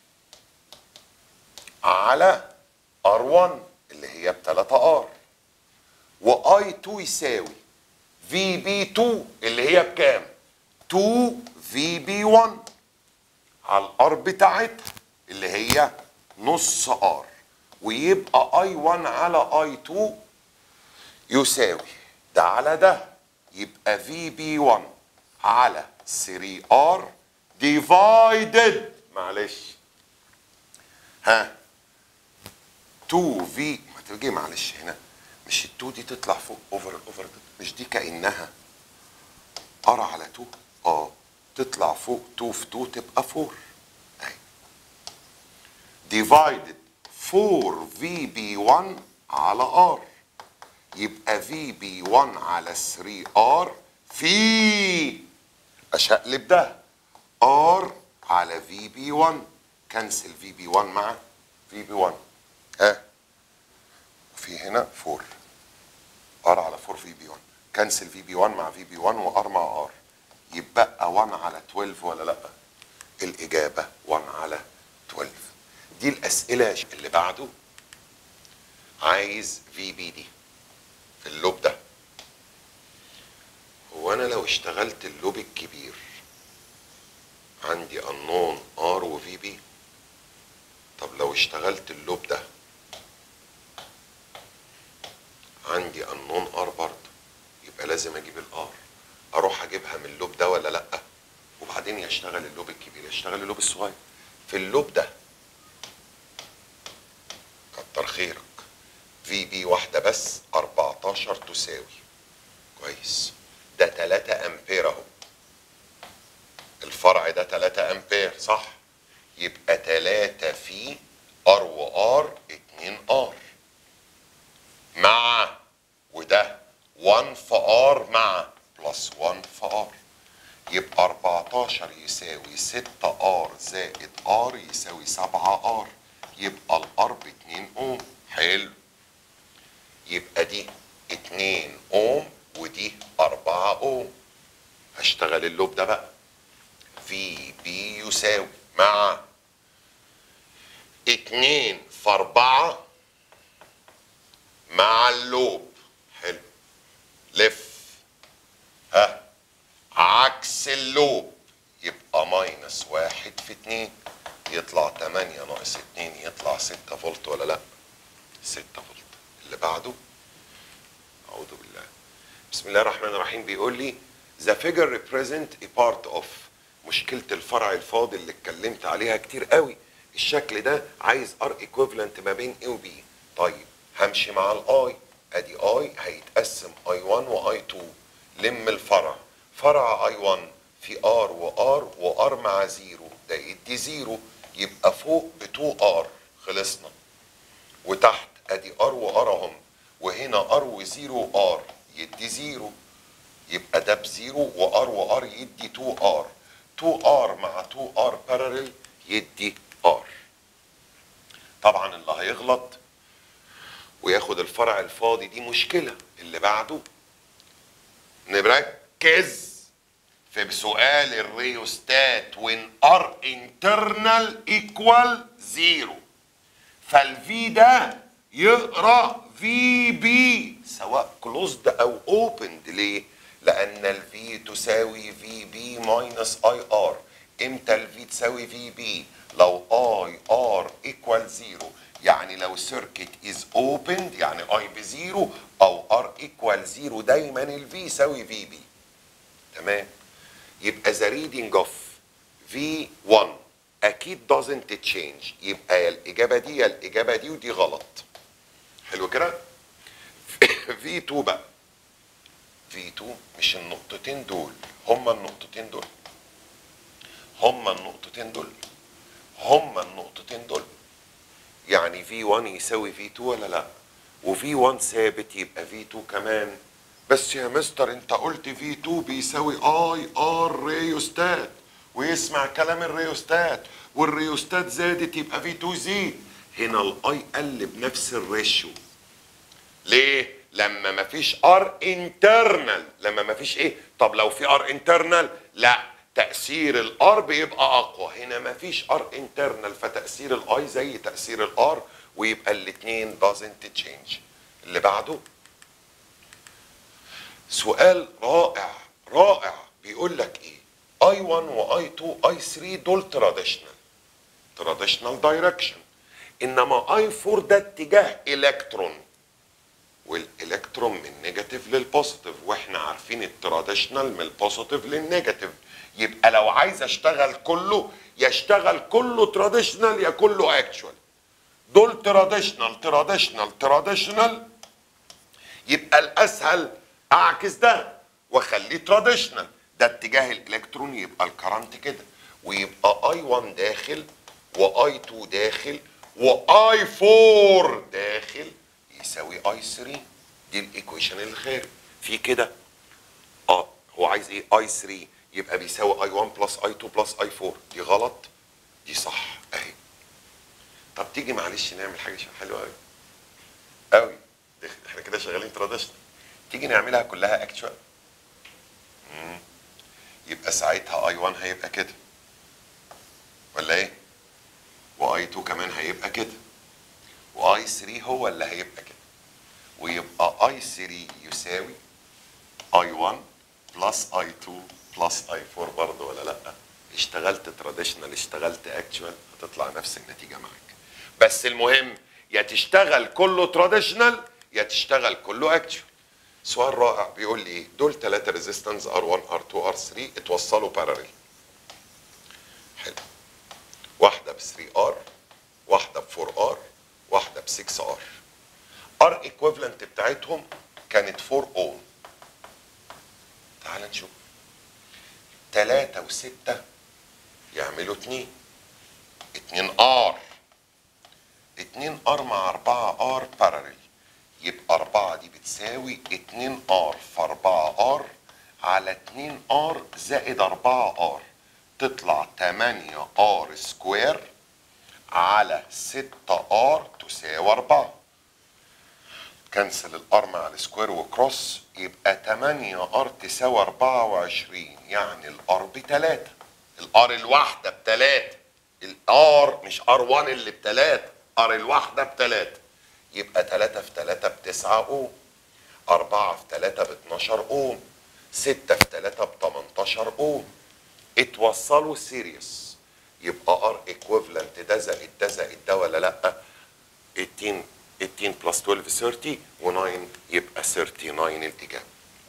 على ار 1 اللي هي ب 3 ار واي 2 يساوي في بي 2 اللي هي بكام 2 في بي 1 على الار بتاعتها اللي هي نص ار ويبقى اي 1 على اي 2 يساوي ده على ده يبقى في بي 1 على 3 ار ديفايدد معلش ها 2 في ما تيجي معلش هنا مش ال 2 دي تطلع فوق اوفر الاوفر مش دي كانها ار على 2 اه تطلع فوق 2 في 2 تبقى 4 اهي ديفايدد 4 في بي 1 على ار يبقى في بي 1 على 3 ار في اشقلب ده ار على في بي 1 كنسل في بي 1 مع في بي 1 ها في هنا 4 ار على 4 في بي 1 كنسل في بي 1 مع في بي 1 وار مع ار يبقى 1 على 12 ولا لا الاجابه 1 على 12 دي الاسئله اللي بعده عايز في بي دي اللوب ده هو انا لو اشتغلت اللوب الكبير عندي unknown ار وفي بي طب لو اشتغلت اللوب ده عندي unknown ار برضه يبقى لازم اجيب الار اروح اجيبها من اللوب ده ولا لا وبعدين يشتغل اللوب الكبير يشتغل اللوب الصغير في اللوب ده كتر خيرك في بي واحده بس 14 تساوي كويس ده 3 امبير اهو الفرع ده 3 امبير صح يبقى 3 في ار وار 2 ار مع وده 1 في ار مع بلس 1 في ار يبقى 14 يساوي 6 ار زائد ار يساوي 7 ار يبقى الار ب 2 اوم حلو يبقى دي 2 اوم ودي 4 اوم هشتغل اللوب ده بقى في بي يساوي مع 2 في 4 مع اللوب حلو لف ها عكس اللوب يبقى ماينس واحد في اتنين يطلع تمانية ناقص اتنين يطلع ستة فولت ولا لا ستة فولت اللي بعده أعوذ بالله بسم الله الرحمن الرحيم بيقول لي the figure represent a part of مشكلة الفرع الفاضي اللي اتكلمت عليها كتير قوي الشكل ده عايز ار equivalent ما بين A و B طيب همشي مع الاي ادي اي هيتقسم اي 1 واي 2 لم الفرع فرع اي 1 في ار وار وار مع زيرو ده يدي زيرو يبقى فوق ب 2 ار خلصنا وتحت ادي ار وار اهم وهنا ار وزيرو ار يدي زيرو يبقى ده بزيرو وار وار يدي 2 ار 2 ار مع 2 ار باراليل يدي ار طبعا اللي هيغلط وياخد الفرع الفاضي دي مشكلة اللي بعده نركز في سؤال الريوستات وين ار انترنال ايكوال زيرو فالفي ده يقرا في بي سواء كلوزد او اوبند ليه؟ لان الفي تساوي في بي ماينس اي ار امتى الفي تساوي في بي؟ لو اي ار ايكوال زيرو يعني لو سيركت از اوبند يعني اي بزيرو او ار ايكوال زيرو دايما الفي يساوي في بي تمام يبقى ذا ريدنج اوف في 1 اكيد doesn't change يبقى يا الاجابه دي يا الاجابه دي ودي غلط حلو كده في 2 بقى في 2 مش النقطتين دول هما النقطتين دول هما النقطتين دول هما النقطتين دول يعني في 1 يساوي في 2 ولا لا وفي 1 ثابت يبقى في 2 كمان بس يا مستر انت قلت في 2 بيساوي اي ار ريوستات ويسمع كلام الريوستات والريوستات زادت يبقى في 2 زيد هنا الاي قل بنفس الريشيو ليه لما مفيش ار انترنال لما مفيش ايه طب لو في ار انترنال لا تاثير الار بيبقى اقوى هنا مفيش ار انترنال فتاثير الاي زي تاثير الار ويبقى الاثنين doesn't change اللي بعده سؤال رائع رائع بيقول لك ايه اي 1 واي 2 اي 3 دول تراديشنال تراديشنال دايركشن انما اي 4 ده اتجاه الكترون والالكترون من نيجاتيف للبوزيتيف واحنا عارفين التراديشنال من البوزيتيف للنيجاتيف يبقى لو عايز اشتغل كله يشتغل كله تراديشنال يا كله اكشوال دول تراديشنال تراديشنال تراديشنال يبقى الاسهل اعكس ده واخليه تراديشنال ده اتجاه الالكترون يبقى الكرنت كده ويبقى اي 1 داخل واي 2 داخل واي 4 داخل يساوي اي 3 دي الايكويشن اللي خارج في كده اه هو عايز ايه اي 3 يبقى بيساوي اي 1 بلس اي 2 بلس اي 4 دي غلط دي صح اهي طب تيجي معلش نعمل حاجه حلوه قوي قوي احنا كده شغالين تراديشنال تيجي نعملها كلها اكتشوال يبقى ساعتها اي 1 هيبقى كده ولا ايه واي 2 كمان هيبقى كده واي 3 هو اللي هيبقى كده ويبقى اي 3 يساوي اي 1 بلس اي 2 بلس اي 4 برضه ولا لا اشتغلت تراديشنال اشتغلت اكشوال هتطلع نفس النتيجه معاك بس المهم يا تشتغل كله تراديشنال يا تشتغل كله اكشوال سؤال رائع بيقول لي ايه دول ثلاثه ريزيستنس ار1 ار2 ار3 اتوصلوا باراليل حلو واحده ب 3 ار واحده ب 4 ار واحده ب 6 ار ار ايكويفالنت بتاعتهم كانت 4 اوم تعال نشوف 3 و6 يعملوا 2 2 ار 2 ار مع 4 ار باراليل يبقى 4 دي بتساوي 2 ار في 4 ار على 2 ار زائد 4 ار تطلع 8 ار سكوير على 6 ار تساوي 4 كنسل الار مع السكوير وكروس يبقى 8 ار تساوي 24 يعني الار بتلاتة الار الواحدة بتلاتة الار مش ار 1 اللي بتلاتة ار الواحدة بتلاتة يبقى 3 في 3 ب 9 اوم 4 في 3 ب 12 اوم 6 في 3 ب 18 اوم اتوصلوا سيريس يبقى ار ايكويفالنت ده زائد ده زائد ده ولا لا 18 18 بلس 12 30 و9 يبقى 39 الاجابه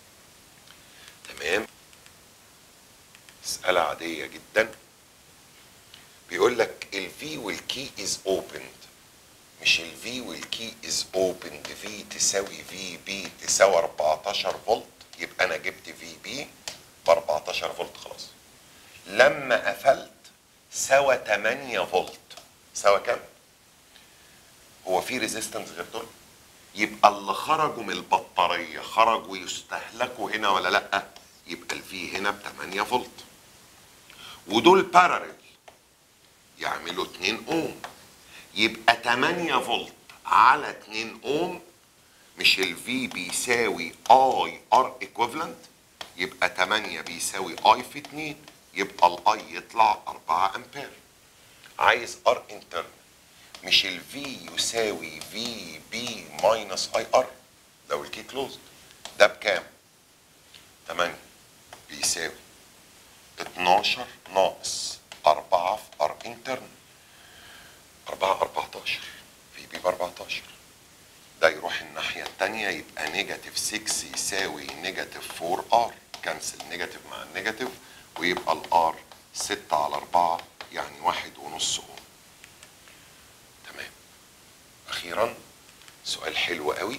تمام مساله عاديه جدا بيقول لك الفي والكي از اوبند مش الفي والكي از اوبند في تساوي في بي تساوي 14 فولت يبقى انا جبت في بي ب 14 فولت خلاص لما قفلت سوى 8 فولت سوى كام؟ هو في ريزيستنس غير دول؟ يبقى اللي خرجوا من البطاريه خرجوا يستهلكوا هنا ولا لا؟ يبقى الفي هنا ب 8 فولت ودول باراليل يعملوا 2 اوم يبقى 8 فولت على 2 اوم مش الفي بيساوي اي ار ايكوفالنت يبقى 8 بيساوي اي في 2 يبقى الاي يطلع 4 امبير عايز ار انترنال مش الفي يساوي في بي ماينس اي ار لو الكي كلوزد ده بكام 8 بيساوي 12 ناقص 4 في ار انترنال 4 14 في بي ب 14 ده يروح الناحية التانية يبقى نيجاتيف 6 يساوي نيجاتيف 4 ار كنسل نيجاتيف مع النيجاتيف ويبقى الار 6 على 4 يعني واحد ونص اوم تمام اخيرا سؤال حلو قوي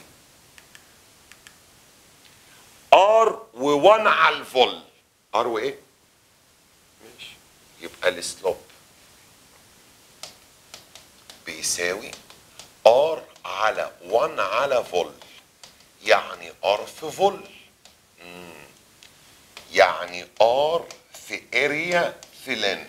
ار و1 على الفول ار وايه ماشي يبقى السلوب بيساوي ار على 1 على فول يعني ار في فول مم. يعني ار في اريا في لينث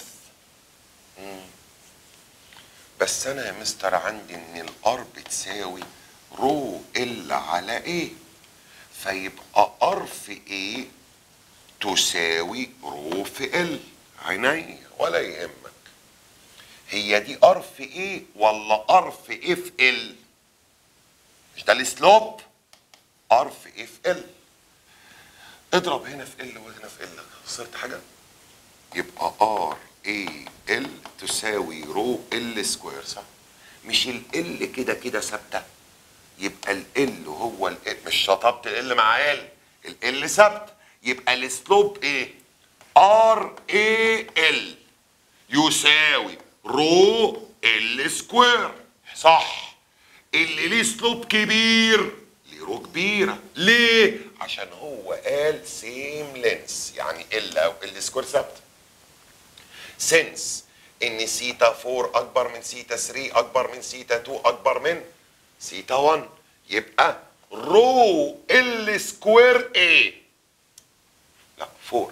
بس انا يا مستر عندي ان الار بتساوي رو ال على ايه فيبقى ار في ايه تساوي رو في ال عينيا ولا يهمك هي دي ار في ايه ولا ار في ايه في ال مش ده السلوب ار في ايه في ال اضرب هنا في ال وهنا في ال خسرت حاجه يبقى ار اي ال تساوي رو ال سكوير صح مش ال ال كده كده ثابته يبقى ال ال هو ال مش شطبت ال مع ال ال ال ثابت يبقى السلوب ايه ار اي ال يساوي رو ال سكوير صح اللي ليه سلوب كبير ليه رو كبيره ليه عشان هو قال سيم لينس يعني ال او ال سكوير ثابته سنس ان سيتا 4 اكبر من سيتا 3 اكبر من سيتا 2 اكبر من سيتا 1 يبقى رو ال سكوير ايه لا 4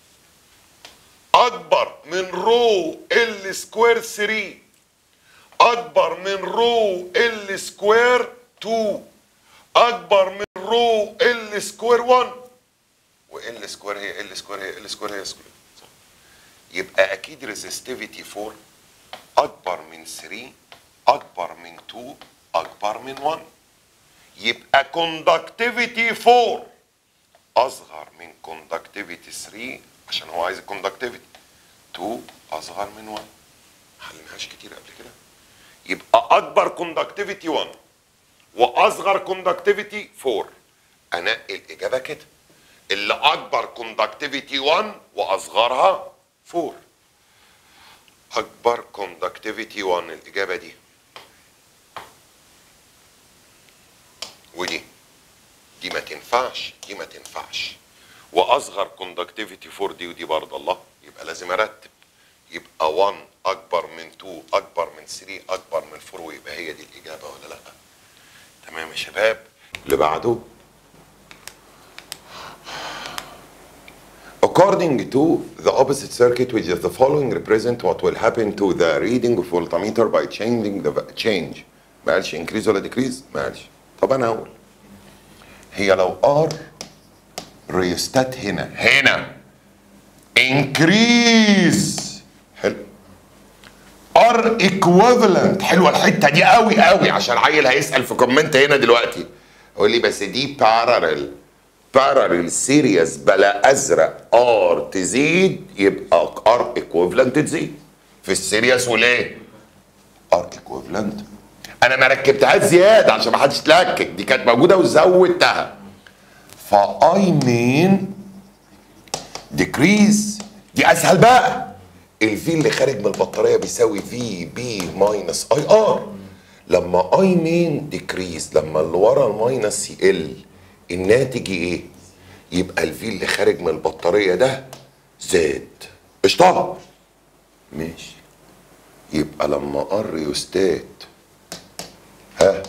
اكبر من رو ال سكوير 3 اكبر من رو ال سكوير 2 اكبر من رو ال سكوير 1 وال سكوير هي ال سكوير هي ال سكوير هي سكوير صح. يبقى اكيد ريزستيفيتي 4 اكبر من 3 اكبر من 2 اكبر من 1 يبقى كوندكتيفيتي 4 اصغر من كوندكتيفيتي 3 عشان هو عايز الكوندكتيفيتي 2 اصغر من 1 حلناهاش كتير قبل كده يبقى اكبر كوندكتيفيتي 1 واصغر كوندكتيفيتي 4 انقي الاجابه كده اللي اكبر كوندكتيفيتي 1 واصغرها 4 اكبر كوندكتيفيتي 1 الاجابه دي ودي دي ما تنفعش دي ما تنفعش واصغر كوندكتيفيتي 4 دي ودي برضه الله يبقى لازم ارتب يبقى 1 اكبر من 2 اكبر من 3 اكبر من 4 ويبقى هي دي الاجابه ولا لا تمام يا شباب اللي بعده According to the opposite circuit, which is the following, represent what will happen to the reading of voltmeter by changing the va- change. ما قالش increase ولا decrease؟ ما قالش. طب أنا هقول. هي لو R ريستات هنا هنا increase حلو ار ايكويفالنت حلوه الحته دي قوي قوي عشان عيل هيسال في كومنت هنا دلوقتي يقول لي بس دي بارالل بارالل سيريس بلا ازرق ار تزيد يبقى ار ايكويفالنت تزيد في السيريس وليه؟ ار ايكويفالنت انا ما ركبتهاش زياده عشان ما حدش يتلكك دي كانت موجوده وزودتها فاي مين ديكريز دي اسهل بقى الفي اللي خارج من البطاريه بيساوي في بي ماينس اي ار لما اي مين ديكريز لما اللي ورا الماينس يقل الناتج ايه يبقى الفي اللي خارج من البطاريه ده زاد قشطه ماشي يبقى لما ار يستات ها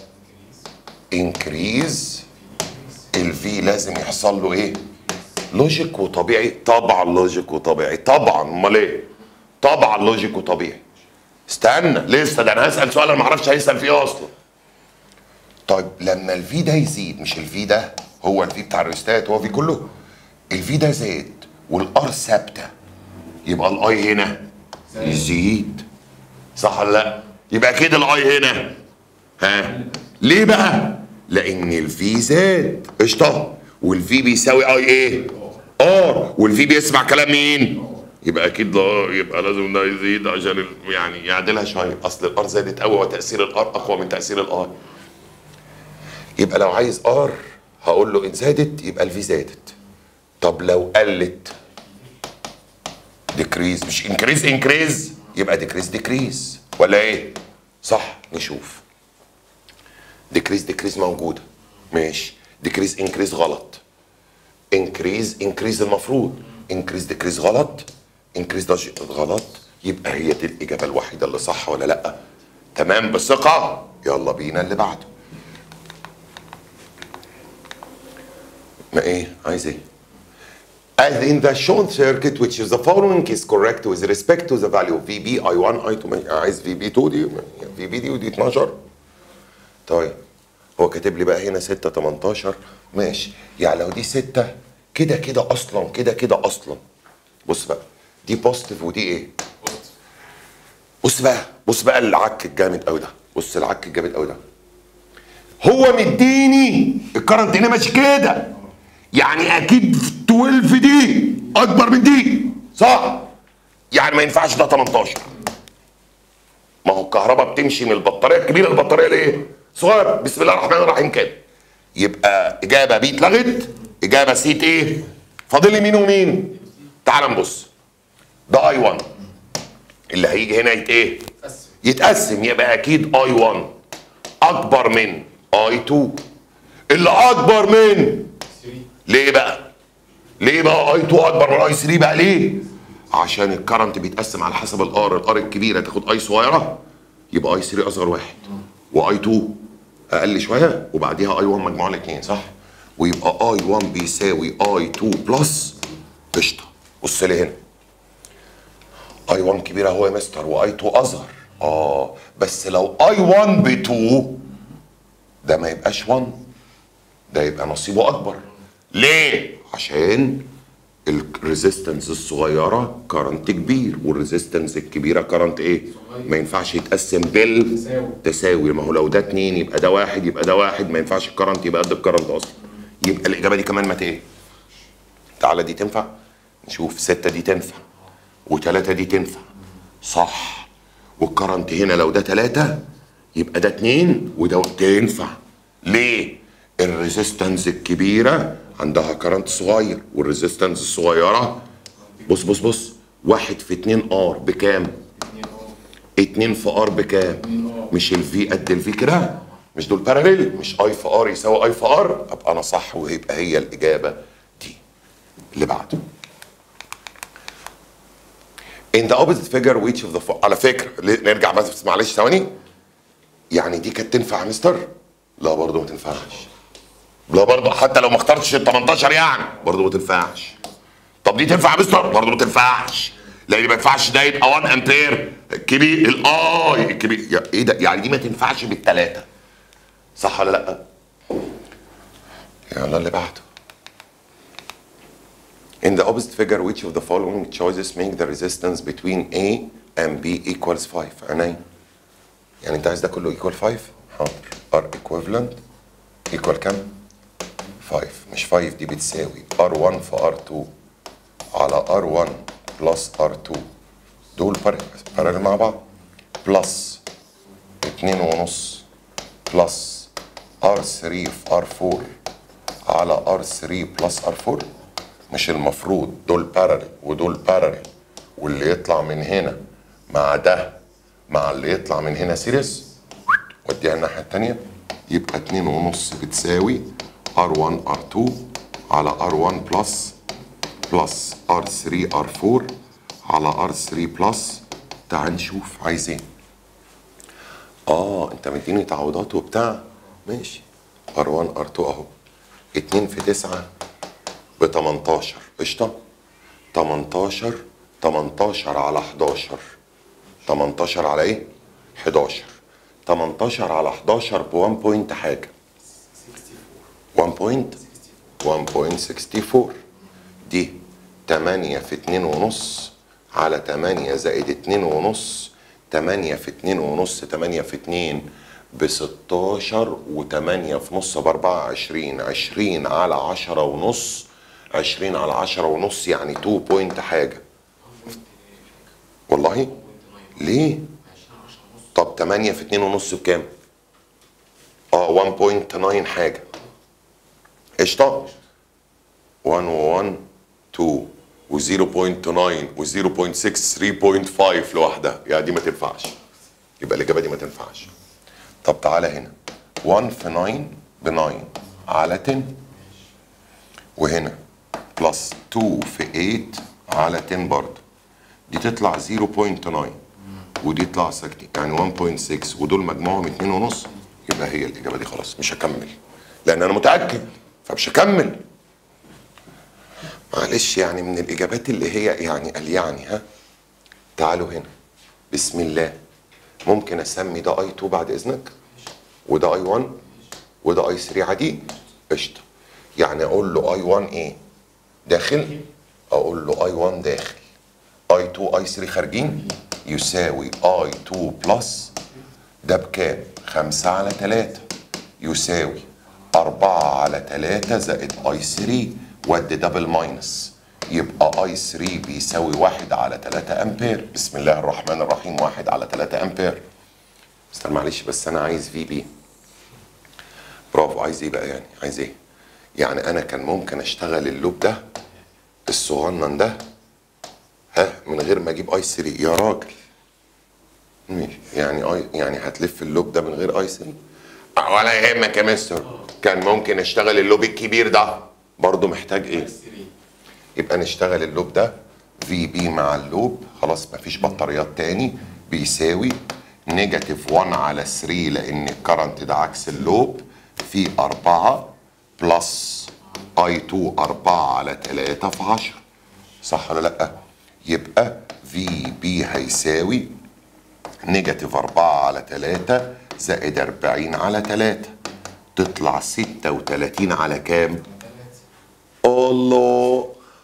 انكريز الفي لازم يحصل له ايه لوجيك وطبيعي طبعا لوجيك وطبيعي طبعا امال ايه طبعا لوجيك وطبيعي استنى لسه ده انا هسال سؤال انا ما اعرفش هيسال فيه إيه اصلا طيب لما الفي ده يزيد مش الفي ده هو الفي بتاع الريستات هو في كله الفي ده زاد والار ثابته يبقى الاي هنا يزيد صح ولا لا يبقى كده الاي هنا ها ليه بقى لان الفي زاد قشطه والفي بيساوي اي ايه ار والفي بيسمع كلام مين يبقى اكيد ده يبقى لازم ده يزيد عشان ال- يعني يعدلها شويه اصل الار زادت قوي وتاثير الار اقوى من تاثير الاي يبقى لو عايز ار هقول له ان زادت يبقى الفي زادت طب لو قلت ديكريز مش انكريز انكريز يبقى ديكريز ديكريز ولا ايه صح نشوف ديكريز ديكريز موجوده ماشي ديكريز انكريز غلط انكريز انكريز المفروض انكريز ديكريز غلط انكريز ده شيء غلط يبقى هي دي الاجابه الوحيده اللي صح ولا لا تمام بثقه يلا بينا اللي بعده ما ايه عايز ايه As in the shown circuit which is the following is correct with respect to the value of VB I1 I2 ما- عايز VB2 دي VB دي ودي 12 طيب هو كاتب لي بقى هنا 6 18 ماشي يعني لو دي 6 كده كده اصلا كده كده اصلا بص بقى دي بوزيتيف ودي ايه؟ بص بقى بص بقى العك الجامد قوي ده بص العك الجامد قوي ده هو مديني الكرنت هنا ماشي كده يعني اكيد 12 دي اكبر من دي صح يعني ما ينفعش ده 18 ما هو الكهرباء بتمشي من البطاريه الكبيره للبطاريه الايه؟ صغيره بسم الله الرحمن الرحيم كده يبقى اجابه بي اتلغت اجابه سي ايه؟ فاضل لي مين ومين؟ تعال نبص ده اي 1 اللي هيجي هنا يت ايه؟ يتقسم يبقى اكيد اي 1 اكبر من اي 2 اللي اكبر من ليه بقى؟ ليه بقى اي 2 اكبر من اي 3 بقى ليه؟ عشان الكرنت بيتقسم على حسب الار الار الكبيره تاخد اي صغيره يبقى اي 3 اصغر واحد واي 2 اقل شويه وبعديها اي 1 مجموعه الاثنين صح؟ ويبقى اي 1 بيساوي اي 2 بلس قشطه بص لي هنا اي 1 كبيره هو يا مستر واي 2 اصغر اه بس لو اي 1 ب 2 ده ما يبقاش 1 ده يبقى نصيبه اكبر ليه عشان الريزيستنس الصغيره كرنت كبير والريزيستنس الكبيره كرنت ايه ما ينفعش يتقسم بالتساوي ما هو لو ده اتنين يبقى ده واحد يبقى ده واحد ما ينفعش الكرنت يبقى قد الكرنت اصلا يبقى الاجابه دي كمان مت ايه تعالى دي تنفع نشوف ستة دي تنفع وتلاتة دي تنفع صح والكرنت هنا لو ده تلاتة يبقى ده اتنين وده تنفع ليه الريزيستنس الكبيرة عندها كرنت صغير والريزيستنس الصغيرة بص بص بص واحد في اتنين ار بكام اتنين في ار بكام مش الفي قد الفي كده مش دول باراليل مش اي في ار يساوي اي في ار ابقى انا صح ويبقى هي الاجابه دي اللي بعده in the opposite figure which of the fo- على فكره ل- نرجع بس معلش ثواني يعني دي كانت تنفع يا مستر لا برضه ما تنفعش لا برضه حتى لو ما اخترتش ال 18 يعني برضه ما تنفعش طب دي تنفع يا مستر برضه ما تنفعش لان ما ينفعش ده يبقى 1 امبير الكبير الاي الكبير يا- ايه ده يعني دي ما تنفعش بالثلاثه صح ولا لا يلا اللي بعده In the opposite figure, which of the following choices make the resistance between A and B equals 5? عينيا. يعني انت عايز ده كله equal 5 حاضر R equivalent equal كام 5 مش 5 دي بتساوي R1 في R2 على R1 plus R2 دول بارل مع بعض بلس 2 ونص بلس R3 في R4 على R3 بلس R4 مش المفروض دول بارل ودول بارل واللي يطلع من هنا مع ده مع اللي يطلع من هنا سيريس وديها الناحية التانية يبقى اتنين ونص بتساوي R1 R2 على R1 بلس بلس R3 R4 على R3 بلس تعال نشوف عايز ايه اه انت مديني تعويضات وبتاع ماشي R1 R2 اهو اتنين في تسعة ب 18 قشطة 18 18 على 11 18 على ايه 11 18 على 11 ب 1 بوينت حاجة 1 بوينت 1.64 دي 8 في 2 ونص على 8 زائد 2 ونص 8 في 2 ونص 8 في 2 ب 16 و8 في نص ب 24 20 على 10 ونص 20 على 10 ونص يعني 2 بوينت حاجة والله ليه؟ طب 8 في 2 ونص بكام؟ اه 1.9 حاجة قشطة 1 و 1 2 و 0.9 و 0.6 3.5 لوحدها يعني دي ما تنفعش يبقى الإجابة دي ما تنفعش طب تعالى هنا 1 في 9 ب 9 على 10 وهنا بلس 2 في 8 على 10 برضه دي تطلع 0.9 ودي تطلع ساكتة يعني 1.6 ودول مجموعهم 2 ونص يبقى هي الإجابة دي خلاص مش هكمل لأن أنا متأكد فمش هكمل معلش يعني من الإجابات اللي هي يعني قال يعني ها تعالوا هنا بسم الله ممكن أسمي ده اي 2 بعد إذنك وده اي 1 وده اي 3 عادي قشطة يعني أقول له اي 1 إيه داخل أقول له اي 1 داخل اي 2 اي 3 خارجين يساوي اي 2 بلس ده بكام؟ 5 على 3 يساوي 4 على 3 زائد اي 3 ودي ده بالماينس يبقى اي 3 بيساوي 1 على 3 امبير بسم الله الرحمن الرحيم 1 على 3 امبير مستر معلش بس انا عايز في بي برافو عايز ايه بقى يعني عايز ايه يعني انا كان ممكن اشتغل اللوب ده الصغنن ده ها من غير ما اجيب اي 3 يا راجل ماشي يعني اي يعني هتلف اللوب ده من غير اي 3 ولا يهمك يا مستر كان ممكن اشتغل اللوب الكبير ده برضه محتاج ايه يبقى نشتغل اللوب ده في بي مع اللوب خلاص مفيش بطاريات تاني بيساوي نيجاتيف 1 على 3 لان الكرنت ده عكس اللوب في 4 بلس اي 2 4 على 3 في 10 صح ولا لا يبقى في بي هيساوي نيجاتيف 4 على 3 زائد 40 على 3 تطلع 36 على كام؟ الله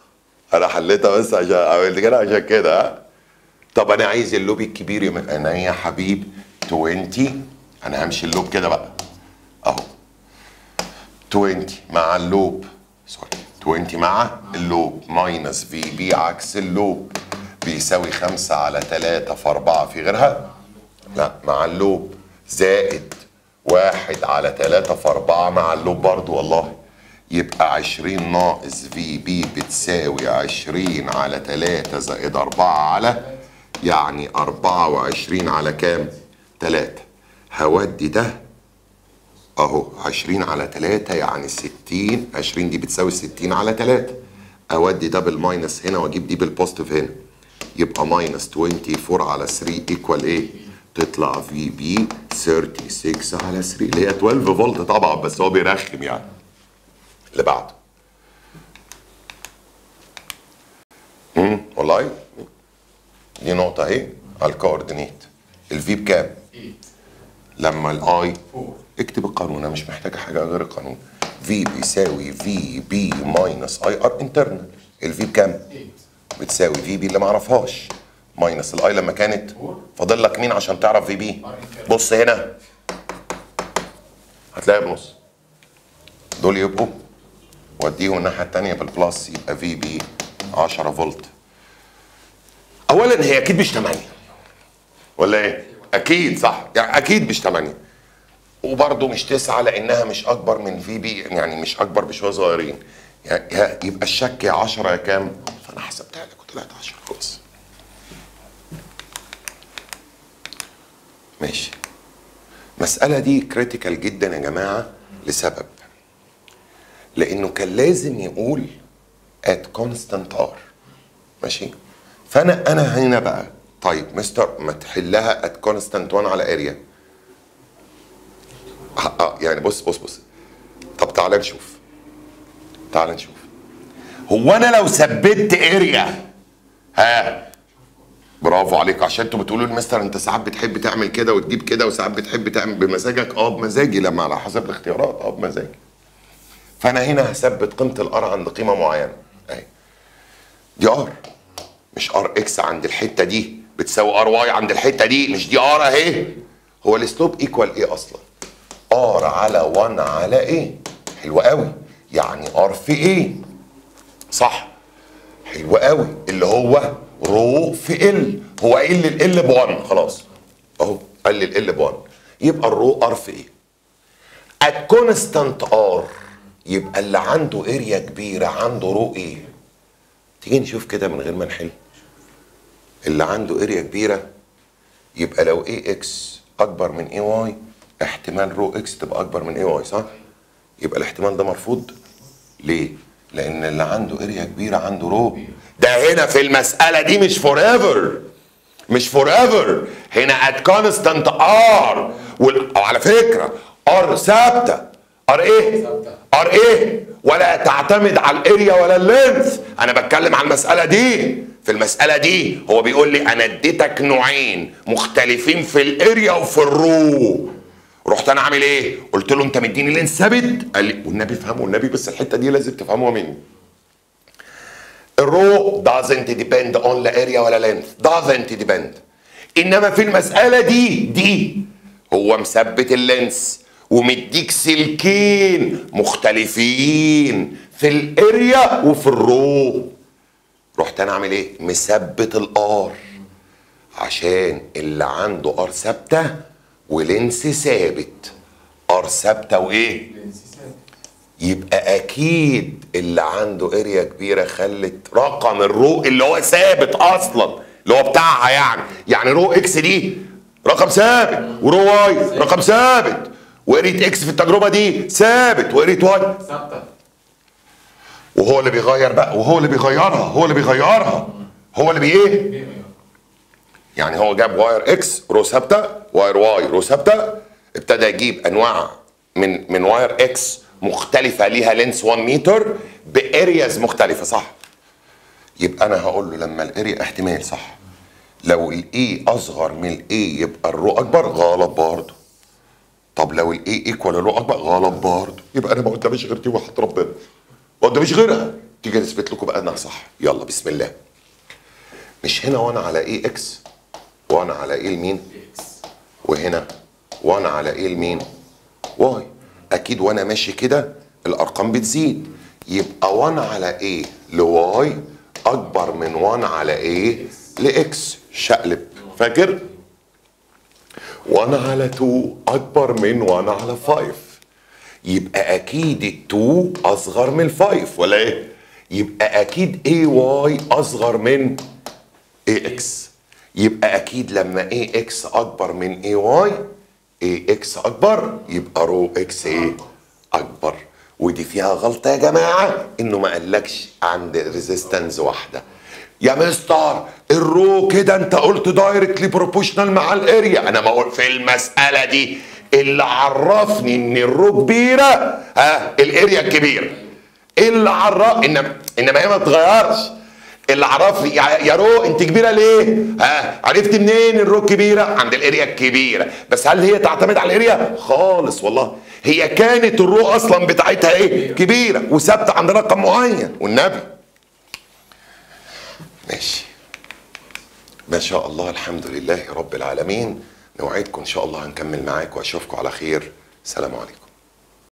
انا حليتها بس عشان عملت كده عشان كده ها طب انا عايز اللوب الكبير يبقى انا يا حبيب 20 انا همشي اللوب كده بقى اهو 20 مع اللوب سوري 20 مع اللوب ماينس في بي عكس اللوب بيساوي 5 على 3 في 4 في غيرها لا مع اللوب زائد واحد على 3 في 4 مع اللوب برضو والله يبقى 20 ناقص في بي بتساوي 20 على 3 زائد 4 على يعني 24 على كام؟ 3 هودي ده اهو 20 على 3 يعني 60 20 دي بتساوي 60 على 3 اودي ده بالماينس هنا واجيب دي بالبوزيتيف هنا يبقى ماينس 24 على 3 ايكوال ايه؟ تطلع في بي 36 على 3 اللي هي 12 فولت طبعا بس هو بيرخم يعني اللي بعده امم والله دي نقطة اهي على الكوردينيت الفي بكام؟ لما الاي اكتب القانون انا مش محتاجة حاجة غير القانون في بيساوي في بي ماينس اي ار انترنال الفي بكام؟ بتساوي في بي اللي ما اعرفهاش ماينس الاي لما كانت فاضل لك مين عشان تعرف في بي بص هنا هتلاقي بنص دول يبقوا وديهم الناحيه الثانيه بالبلس يبقى في بي 10 فولت اولا هي اكيد مش 8 ولا ايه اكيد صح يعني اكيد مش 8 وبرضه مش 9 لانها مش اكبر من في بي يعني مش اكبر بشويه صغيرين يعني يا- يبقى الشك يا 10 يا كام فانا حسبتها لك وطلعت 10 خلاص ماشي المسألة دي كريتيكال جدا يا جماعة لسبب لأنه كان لازم يقول at constant r ماشي فأنا أنا هنا بقى طيب مستر ما تحلها at constant 1 على area آه، آه، يعني بص بص بص طب تعالى نشوف تعالى نشوف هو أنا لو ثبت اريا ها برافو عليك عشان انتوا بتقولوا لمستر انت ساعات بتحب تعمل كده وتجيب كده وساعات بتحب تعمل بمزاجك اه بمزاجي لما على حسب الاختيارات اه بمزاجي فانا هنا هثبت قيمه الار عند قيمه معينه اهي دي ار مش ار اكس عند الحته دي بتساوي ار واي عند الحته دي مش دي ار اهي هو السلوب ايكوال ايه اصلا ار على 1 على ايه حلو قوي يعني ار في ايه صح حلو قوي اللي هو رو في ال هو قايل لي ال ب 1 خلاص اهو قال لي ال ب 1 يبقى الرو ار في ايه؟ الكونستانت ار يبقى اللي عنده اريا كبيره عنده رو ايه؟ تيجي نشوف كده من غير ما نحل اللي عنده اريا كبيره يبقى لو اي اكس اكبر من اي واي احتمال رو اكس تبقى اكبر من اي واي صح؟ يبقى الاحتمال ده مرفوض ليه؟ لان اللي عنده اريا كبيره عنده رو ده هنا في المساله دي مش فور ايفر مش فور ايفر هنا ات كونستانت ار وعلى فكره ار ثابته ار ايه؟ ار ايه؟ ولا تعتمد على الاريا ولا اللينث انا بتكلم على المساله دي في المساله دي هو بيقول لي انا اديتك نوعين مختلفين في الاريا وفي الرو رحت انا عامل ايه؟ قلت له انت مديني لينس ثابت قال لي والنبي افهمه والنبي بس الحته دي لازم تفهموها مني الرو doesn't depend on the area ولا length doesn't depend انما في المساله دي دي هو مثبت اللينس ومديك سلكين مختلفين في الاريا وفي الرو رحت انا عامل ايه مثبت الار عشان اللي عنده ار ثابته ولينس ثابت ار ثابته وايه يبقى اكيد اللي عنده اريا كبيره خلت رقم الرو اللي هو ثابت اصلا اللي هو بتاعها يعني يعني رو اكس دي رقم ثابت ورو واي رقم ثابت وقريت اكس في التجربه دي ثابت وقريت واي
ثابته
وهو اللي بيغير بقى وهو اللي بيغيرها هو اللي بيغيرها هو اللي بي ايه يعني هو جاب واير اكس رو ثابته واير واي رو ثابته ابتدى يجيب انواع من من واير اكس مختلفه ليها لينس 1 متر بارياز مختلفه صح يبقى انا هقول له لما الاريا احتمال صح لو الاي اصغر من الاي يبقى الرو اكبر غلط برضه طب لو الاي ايكوال الرو اكبر غلط برضه يبقى انا ما قداميش غير دي وحد ربنا ما قداميش غيرها تيجي نثبت لكم بقى انها صح يلا بسم الله مش هنا 1 على ايه اكس 1 على ايه لمين وهنا 1 على ايه لمين واي اكيد وانا ماشي كده الارقام بتزيد يبقى 1 على ايه لواي اكبر من 1 على ايه لاكس شقلب فاكر 1 على 2 اكبر من 1 على 5 يبقى اكيد ال 2 اصغر من 5 ولا ايه يبقى اكيد اي واي اصغر من اي اكس يبقى اكيد لما اي اكس اكبر من اي واي اي اكس اكبر يبقى رو اكس ايه اكبر ودي فيها غلطه يا جماعه انه ما قالكش عند ريزيستنس واحده يا مستر الرو كده انت قلت دايركتلي بروبوشنال مع الاريا انا بقول في المساله دي اللي عرفني ان الرو كبيره ها الاريا الكبيره اللي عرف انما انما هي ما تتغيرش اللي عرفني يا يا رو انت كبيره ليه؟ ها عرفت منين الرو كبيره؟ عند الاريا الكبيره، بس هل هي تعتمد على الاريا؟ خالص والله هي كانت الرو اصلا بتاعتها ايه؟ كبيره وثابته عند رقم معين والنبي ماشي ما شاء الله الحمد لله رب العالمين نوعدكم ان شاء الله هنكمل معاكم واشوفكم على خير سلام عليكم